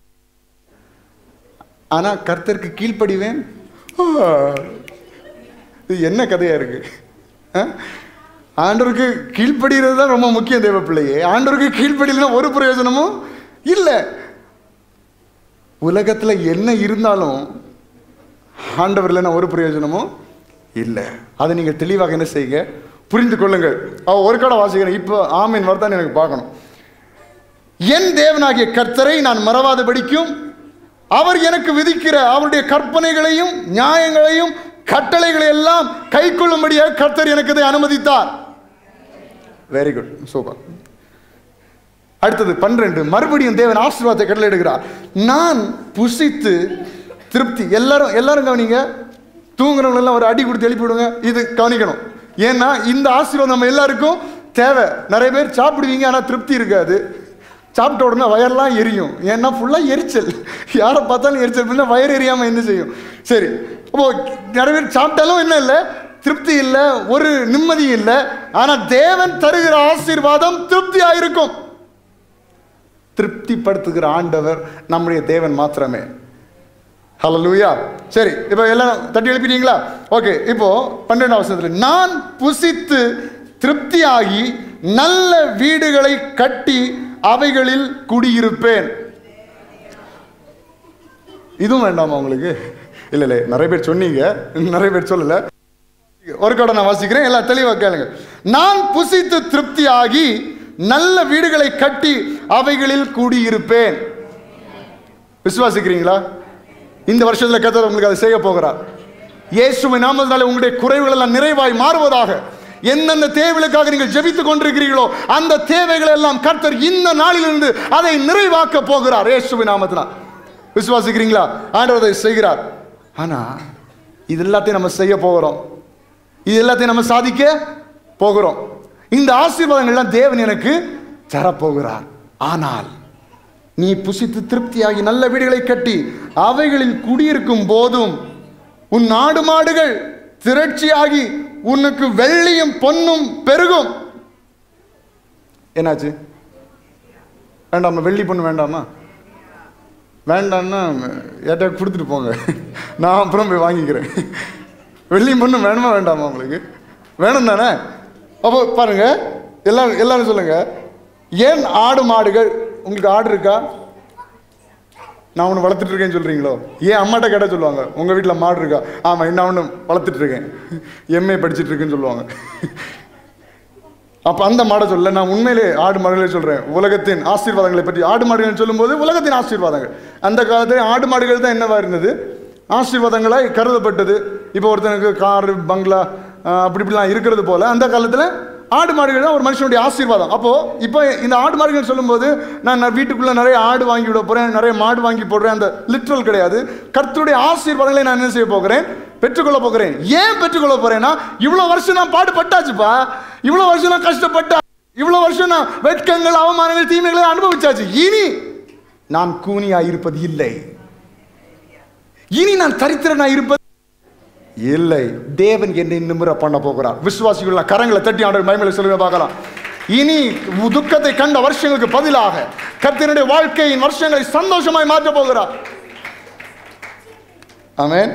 ஆனா கர்த்தருக்கு கீழ்ப்படிவேன் ஆ, இது என்ன கதையா இருக்கு ஆ? ஆண்டவருக்கு கீழ்ப்படுகிறது தான் ரொம்ப முக்கியம் தேவ பிள்ளையே ஆண்டவருக்கு கீழ்ப்படியலன்னா ஒரு பிரயோஜனமும் இல்லை உலகத்துல என்ன இருந்தாலும் ஆண்டவர் இல்லைன்னா ஒரு பிரயோஜனமும் இல்லை அதை நீங்க தெளிவாக என்ன செய்யுங்க புரிந்து கொள்ளுங்கள் அவ ஒரு கடை வாசிக்கிறேன் இப்போ ஆமீன் வருதான்னு எனக்கு பார்க்கணும் என் தேவனாகிய கர்த்தரை நான் மறவாதபடிக்கும் அவர் எனக்கு விதிக்கிற அவருடைய கற்பனைகளையும் நியாயங்களையும் கட்டளைகளை எல்லாம் கை கொள்ளும்படியாக கர்த்தர் எனக்கு இதை அனுமதித்தார் வெரி குட் சூப்பர் அடுத்தது பன்னிரண்டு மறுபடியும் தேவன் ஆசீர்வாதத்தை கட்டளையிடுகிறார் நான் புசித்து திருப்தி எல்லாரும் எல்லாரும் கவனிங்க தூங்குறவங்க எல்லாம் ஒரு அடி கொடுத்து எழுப்பி விடுங்க இது கவனிக்கணும் ஏன்னா இந்த ஆசீர்வாதம் நம்ம எல்லாருக்கும் தேவை நிறைய பேர் சாப்பிடுவீங்க ஆனால் திருப்தி இருக்காது சாப்பிட்ட உடனே வயர்லாம் எரியும் ஏன்னா ஃபுல்லாக எரிச்சல் யாரை பார்த்தாலும் எரிச்சல் பண்ணால் வயர் எரியாமல் என்ன செய்யும் சரி அப்போ நிறைய பேர் சாப்பிட்டாலும் என்ன இல்லை திருப்தி இல்லை ஒரு நிம்மதி இல்லை ஆனால் தேவன் தருகிற ஆசீர்வாதம் திருப்தியாக இருக்கும் திருப்திப்படுத்துகிற ஆண்டவர் நம்முடைய தேவன் மாத்திரமே ஹalleluya சரி இப்போ எல்லாம் தட்டி எழுப்பிட்டீங்களா ஓகே இப்போ பன்னெண்டாம் வசனத்தில் நான் புசித்து திருப்தியாகி நல்ல வீடுகளை கட்டி அவைகளில் குடியிருப்பேன் இதுவும் வேண்டாமா உங்களுக்கு இல்லை இல்லை நிறைய பேர் சொன்னீங்க நிறைய பேர் சொல்லல ஒரு கடை நான் வாசிக்கிறேன் எல்லாம் தெளிவாக கேளுங்க நான் புசித்து திருப்தியாகி நல்ல வீடுகளை கட்டி அவைகளில் குடியிருப்பேன் விசுவாசிக்கிறீங்களா இந்த வருஷத்துல கர்த்தர் உங்களுக்கு அதை செய்ய போகிறார் இயேசுவின் நாமத்தினாலே உங்களுடைய குறைவுகள் எல்லாம் நிறைவாய் மாறுவதாக எந்தெந்த தேவைகளுக்காக நீங்கள் ஜெபித்துக் கொண்டிருக்கிறீர்களோ அந்த தேவைகளை எல்லாம் கர்த்தர் இந்த நாளிலிருந்து அதை நிறைவாக்க போகிறார் இயேசுவின் நாமத்தினால் விசுவாசிக்கிறீங்களா ஆண்டவர் அதை செய்கிறார் ஆனா இது எல்லாத்தையும் நம்ம செய்ய போகிறோம் இது எல்லாத்தையும் நம்ம சாதிக்க போகிறோம் இந்த ஆசீர்வாதங்கள்லாம் தேவன் எனக்கு தரப்போகிறார் ஆனால் நீ புசித்து திருப்தியாகி நல்ல வீடுகளை கட்டி அவைகளில் குடியிருக்கும் போதும் உன் நாடு மாடுகள் திரட்சியாகி உனக்கு வெள்ளியும் பொன்னும் பெருகும் என்னாச்சு வேண்டாமா வெள்ளி பொண்ணு வேண்டாமா வேண்டாம்னா ஏட்டா கொடுத்துட்டு போங்க நான் அப்புறம் போய் வாங்கிக்கிறேன் வெள்ளியும் பொண்ணும் வேணுமா வேண்டாமா உங்களுக்கு வேணும் தானே அப்போ பாருங்க எல்லாரும் எல்லாரும் சொல்லுங்க ஏன் ஆடு மாடுகள் உங்களுக்கு ஆடு இருக்கா நான் ஒன்று வளர்த்துட்டு இருக்கேன்னு சொல்றீங்களோ ஏன் அம்மாட்ட கேட்ட சொல்லுவாங்க உங்க வீட்டில் மாடு இருக்கா ஆமாம் நான் ஒன்று வளர்த்துட்டு இருக்கேன் எம்ஏ படிச்சுட்டு இருக்கேன்னு சொல்லுவாங்க அப்போ அந்த மாடை சொல்ல நான் உண்மையிலே ஆடு மாடுகளை சொல்கிறேன் உலகத்தின் ஆசீர்வாதங்களை பற்றி ஆடு மாடுகள் சொல்லும்போது உலகத்தின் ஆசீர்வாதங்கள் அந்த காலத்தில் ஆடு மாடுகள் தான் என்னவா இருந்தது ஆசீர்வாதங்களாய் கருதப்பட்டது இப்போ ஒருத்தனுக்கு காரு பங்களா ஆஹ், அப்படி இப்படிலாம் இருக்கிறது போல அந்த காலத்தில் ஆடு மாடுகள் தான் ஒரு மனுஷனுடைய ஆசீர்வாதம் அப்போது இப்போ இந்த ஆடு மாடுகள் சொல்லும்போது நான் நான் வீட்டுக்குள்ளே நிறைய ஆடு வாங்கி விட போகிறேன் நிறைய மாடு வாங்கி போடுறேன் அந்த லிட்ரல் கிடையாது கர்த்தருடைய ஆசீர்வாதங்களை நான் என்ன செய்ய போகிறேன் பெற்றுக்கொள்ள போகிறேன் ஏன் பெற்றுக்கொள்ள போகிறேன்னா இவ்வளோ வருஷம் நான் பாடுபட்டாச்சுப்பா இவ்வளோ வருஷம் நான் கஷ்டப்பட்டா இவ்வளோ வருஷம் நான் வெட்கங்கள் அவமானங்கள் தீமைகளை அனுபவிச்சாச்சு இனி நான் கூனியா இருப்பது இல்லை இனி நான் தரித்திரனா இருப்பது இல்லை தேவன் என்னை நிமிர பண்ண போகிறார் விசுவாசிகள் கரங்களை தட்டி ஆண்டு மயமையில சொல்லுங்க பார்க்கலாம் இனி உ- துக்கத்தை கண்ட வருஷங்களுக்கு பதிலாக கர்த்தனுடைய வாழ்க்கையின் வருஷங்களை சந்தோஷமாய் மாற்ற போகிறார் ஆமென்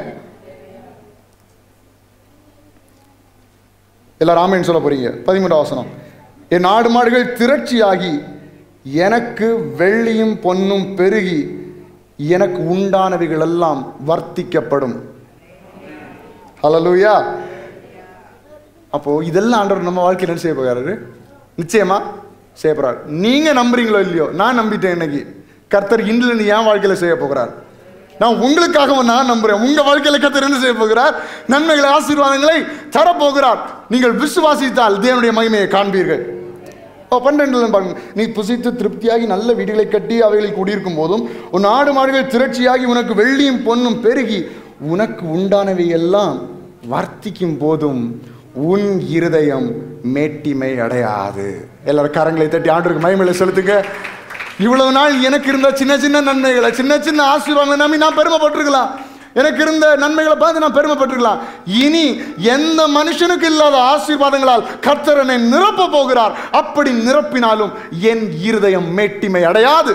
எல்லாரும் ஆமேன்னு சொல்ல போறீங்க பதிமூன்றாம் வசனம் என் ஆடு மாடுகள் திரட்சியாகி எனக்கு வெள்ளியும் பொன்னும் பெருகி எனக்கு உண்டானவைகள் எல்லாம் வர்த்திக்கப்படும் ஹalleluya அப்போ இதெல்லாம் ஆண்டவர் நம்ம வாழ்க்கையில் என்ன செய்ய போகிறாரு நிச்சயமா செய்ய போறார் நீங்க நம்புறீங்களோ இல்லையோ நான் நம்பிட்டேன் இன்னைக்கு கர்த்தர் இன்றிலிருந்து என் வாழ்க்கையில செய்ய போகிறார் நான் உங்களுக்காகவும் நான் நம்புறேன் உங்க வாழ்க்கையில கர்த்தர் என்ன செய்ய போகிறார் நன்மைகளை ஆசீர்வாதங்களை தரப்போகிறார் நீங்கள் விசுவாசித்தால் தேவனுடைய மகிமையை காண்பீர்கள் ஓ பன்னெண்டுல பாருங்க நீ புசித்து திருப்தியாகி நல்ல வீடுகளை கட்டி அவைகளில் குடியிருக்கும் போதும் உன் ஆடு மாடுகள் திரட்சியாகி உனக்கு வெள்ளியும் பொன்னும் பெருகி உனக்கு உண்டானவை எல்லாம் வர்த்திக்கும் போதும் உன் இருதயம் மேட்டிமை அடையாது எல்லாரும் கரங்களை தட்டி ஆண்டுக்கு மயமையில செலுத்துங்க இவ்வளவு நாள் எனக்கு இருந்த சின்ன சின்ன நன்மைகளை சின்ன சின்ன ஆசீர்வாதங்களை நம்பி நான் பெருமைப்பட்டிருக்கலாம் எனக்கு இருந்த நன்மைகளை பார்த்து நான் பெருமைப்பட்டிருக்கலாம் இனி எந்த மனுஷனுக்கு இல்லாத ஆசீர்வாதங்களால் கர்த்தர் என்னை நிரப்ப போகிறார் அப்படி நிரப்பினாலும் என் இருதயம் மேட்டிமை அடையாது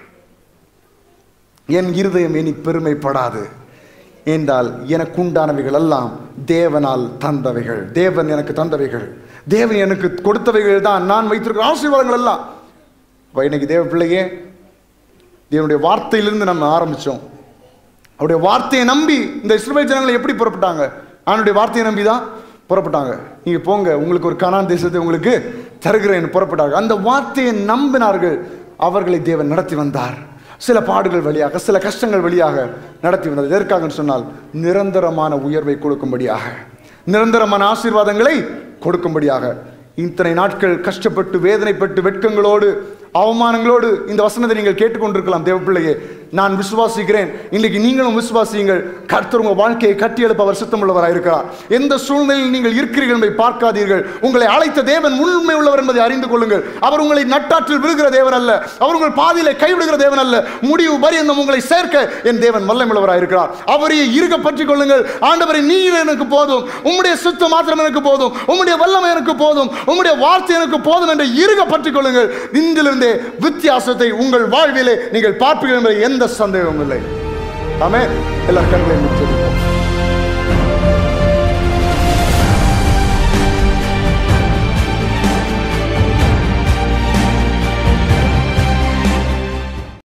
என் இருதயம் இனி பெருமைப்படாது என்றால் எனக்கு உண்டானவைகள் எல்லாம் தேவனால் தந்தவைகள் தேவன் எனக்கு தந்தவைகள் தேவன் எனக்கு கொடுத்தவைகள் தான் நான் வைத்திருக்கிற ஆசீர்வாதங்கள் எல்லாம் அப்ப இன்னைக்கு தேவ பிள்ளையே தேவனுடைய வார்த்தையிலிருந்து நம்ம ஆரம்பிச்சோம் அவருடைய வார்த்தையை நம்பி இந்த இஸ்ரவேல் ஜனங்களை எப்படி புறப்பட்டாங்க அவனுடைய வார்த்தையை நம்பி தான் புறப்பட்டாங்க நீங்க போங்க உங்களுக்கு ஒரு கனான் தேசத்தை உங்களுக்கு தருகிறேன் புறப்பட்டாங்க அந்த வார்த்தையை நம்பினார்கள் அவர்களை தேவன் நடத்தி வந்தார் சில பாடுகள் வழியாக சில கஷ்டங்கள் வழியாக நடத்தி வந்தது எதற்காகன்னு சொன்னால் நிரந்தரமான உயர்வை கொடுக்கும்படியாக நிரந்தரமான ஆசீர்வாதங்களை கொடுக்கும்படியாக இத்தனை நாட்கள் கஷ்டப்பட்டு வேதனைப்பட்டு வெட்கங்களோடு அவமானங்களோடு இந்த வசனத்தை நீங்கள் கேட்டுக்கொண்டிருக்கலாம் தேவ பிள்ளையே நான் விசுவாசிக்கிறேன் இன்னைக்கு நீங்களும் விசுவாசியுங்கள் கர்த்தர் உங்கள் வாழ்க்கையை கட்டி எழுப்ப அவர் சுத்தமுள்ளவராக இருக்கிறார் எந்த சூழ்நிலையில் நீங்கள் இருக்கிறீர்கள் என்பதை பார்க்காதீர்கள் உங்களை அழைத்த தேவன் உண்மை உள்ளவர் என்பதை அறிந்து கொள்ளுங்கள் அவர் உங்களை நட்டாற்றில் விழுகிற தேவன் அல்ல அவர் உங்கள் பாதியிலே கைவிடுகிற தேவன் அல்ல முடிவு பரியந்தம் உங்களை சேர்க்க என் தேவன் வல்லமுள்ளவராக இருக்கிறார் அவரையே இருக பற்றிக் கொள்ளுங்கள் ஆண்டவரை நீர் எனக்கு போதும் உம்முடைய சுத்தம் மாத்திரம் எனக்கு போதும் உம்முடைய வல்லமை எனக்கு போதும் உம்முடைய வார்த்தை எனக்கு போதும் என்று இருக பற்றிக் கொள்ளுங்கள் இன்றிலிருந்தே வித்தியாசத்தை உங்கள் வாழ்விலே நீங்கள் பார்ப்பீர்கள் என்பதை எந்த சந்தேகமும் இல்லை ஆமே எல்லாரும் கண்களை முடிச்சிருக்கோம்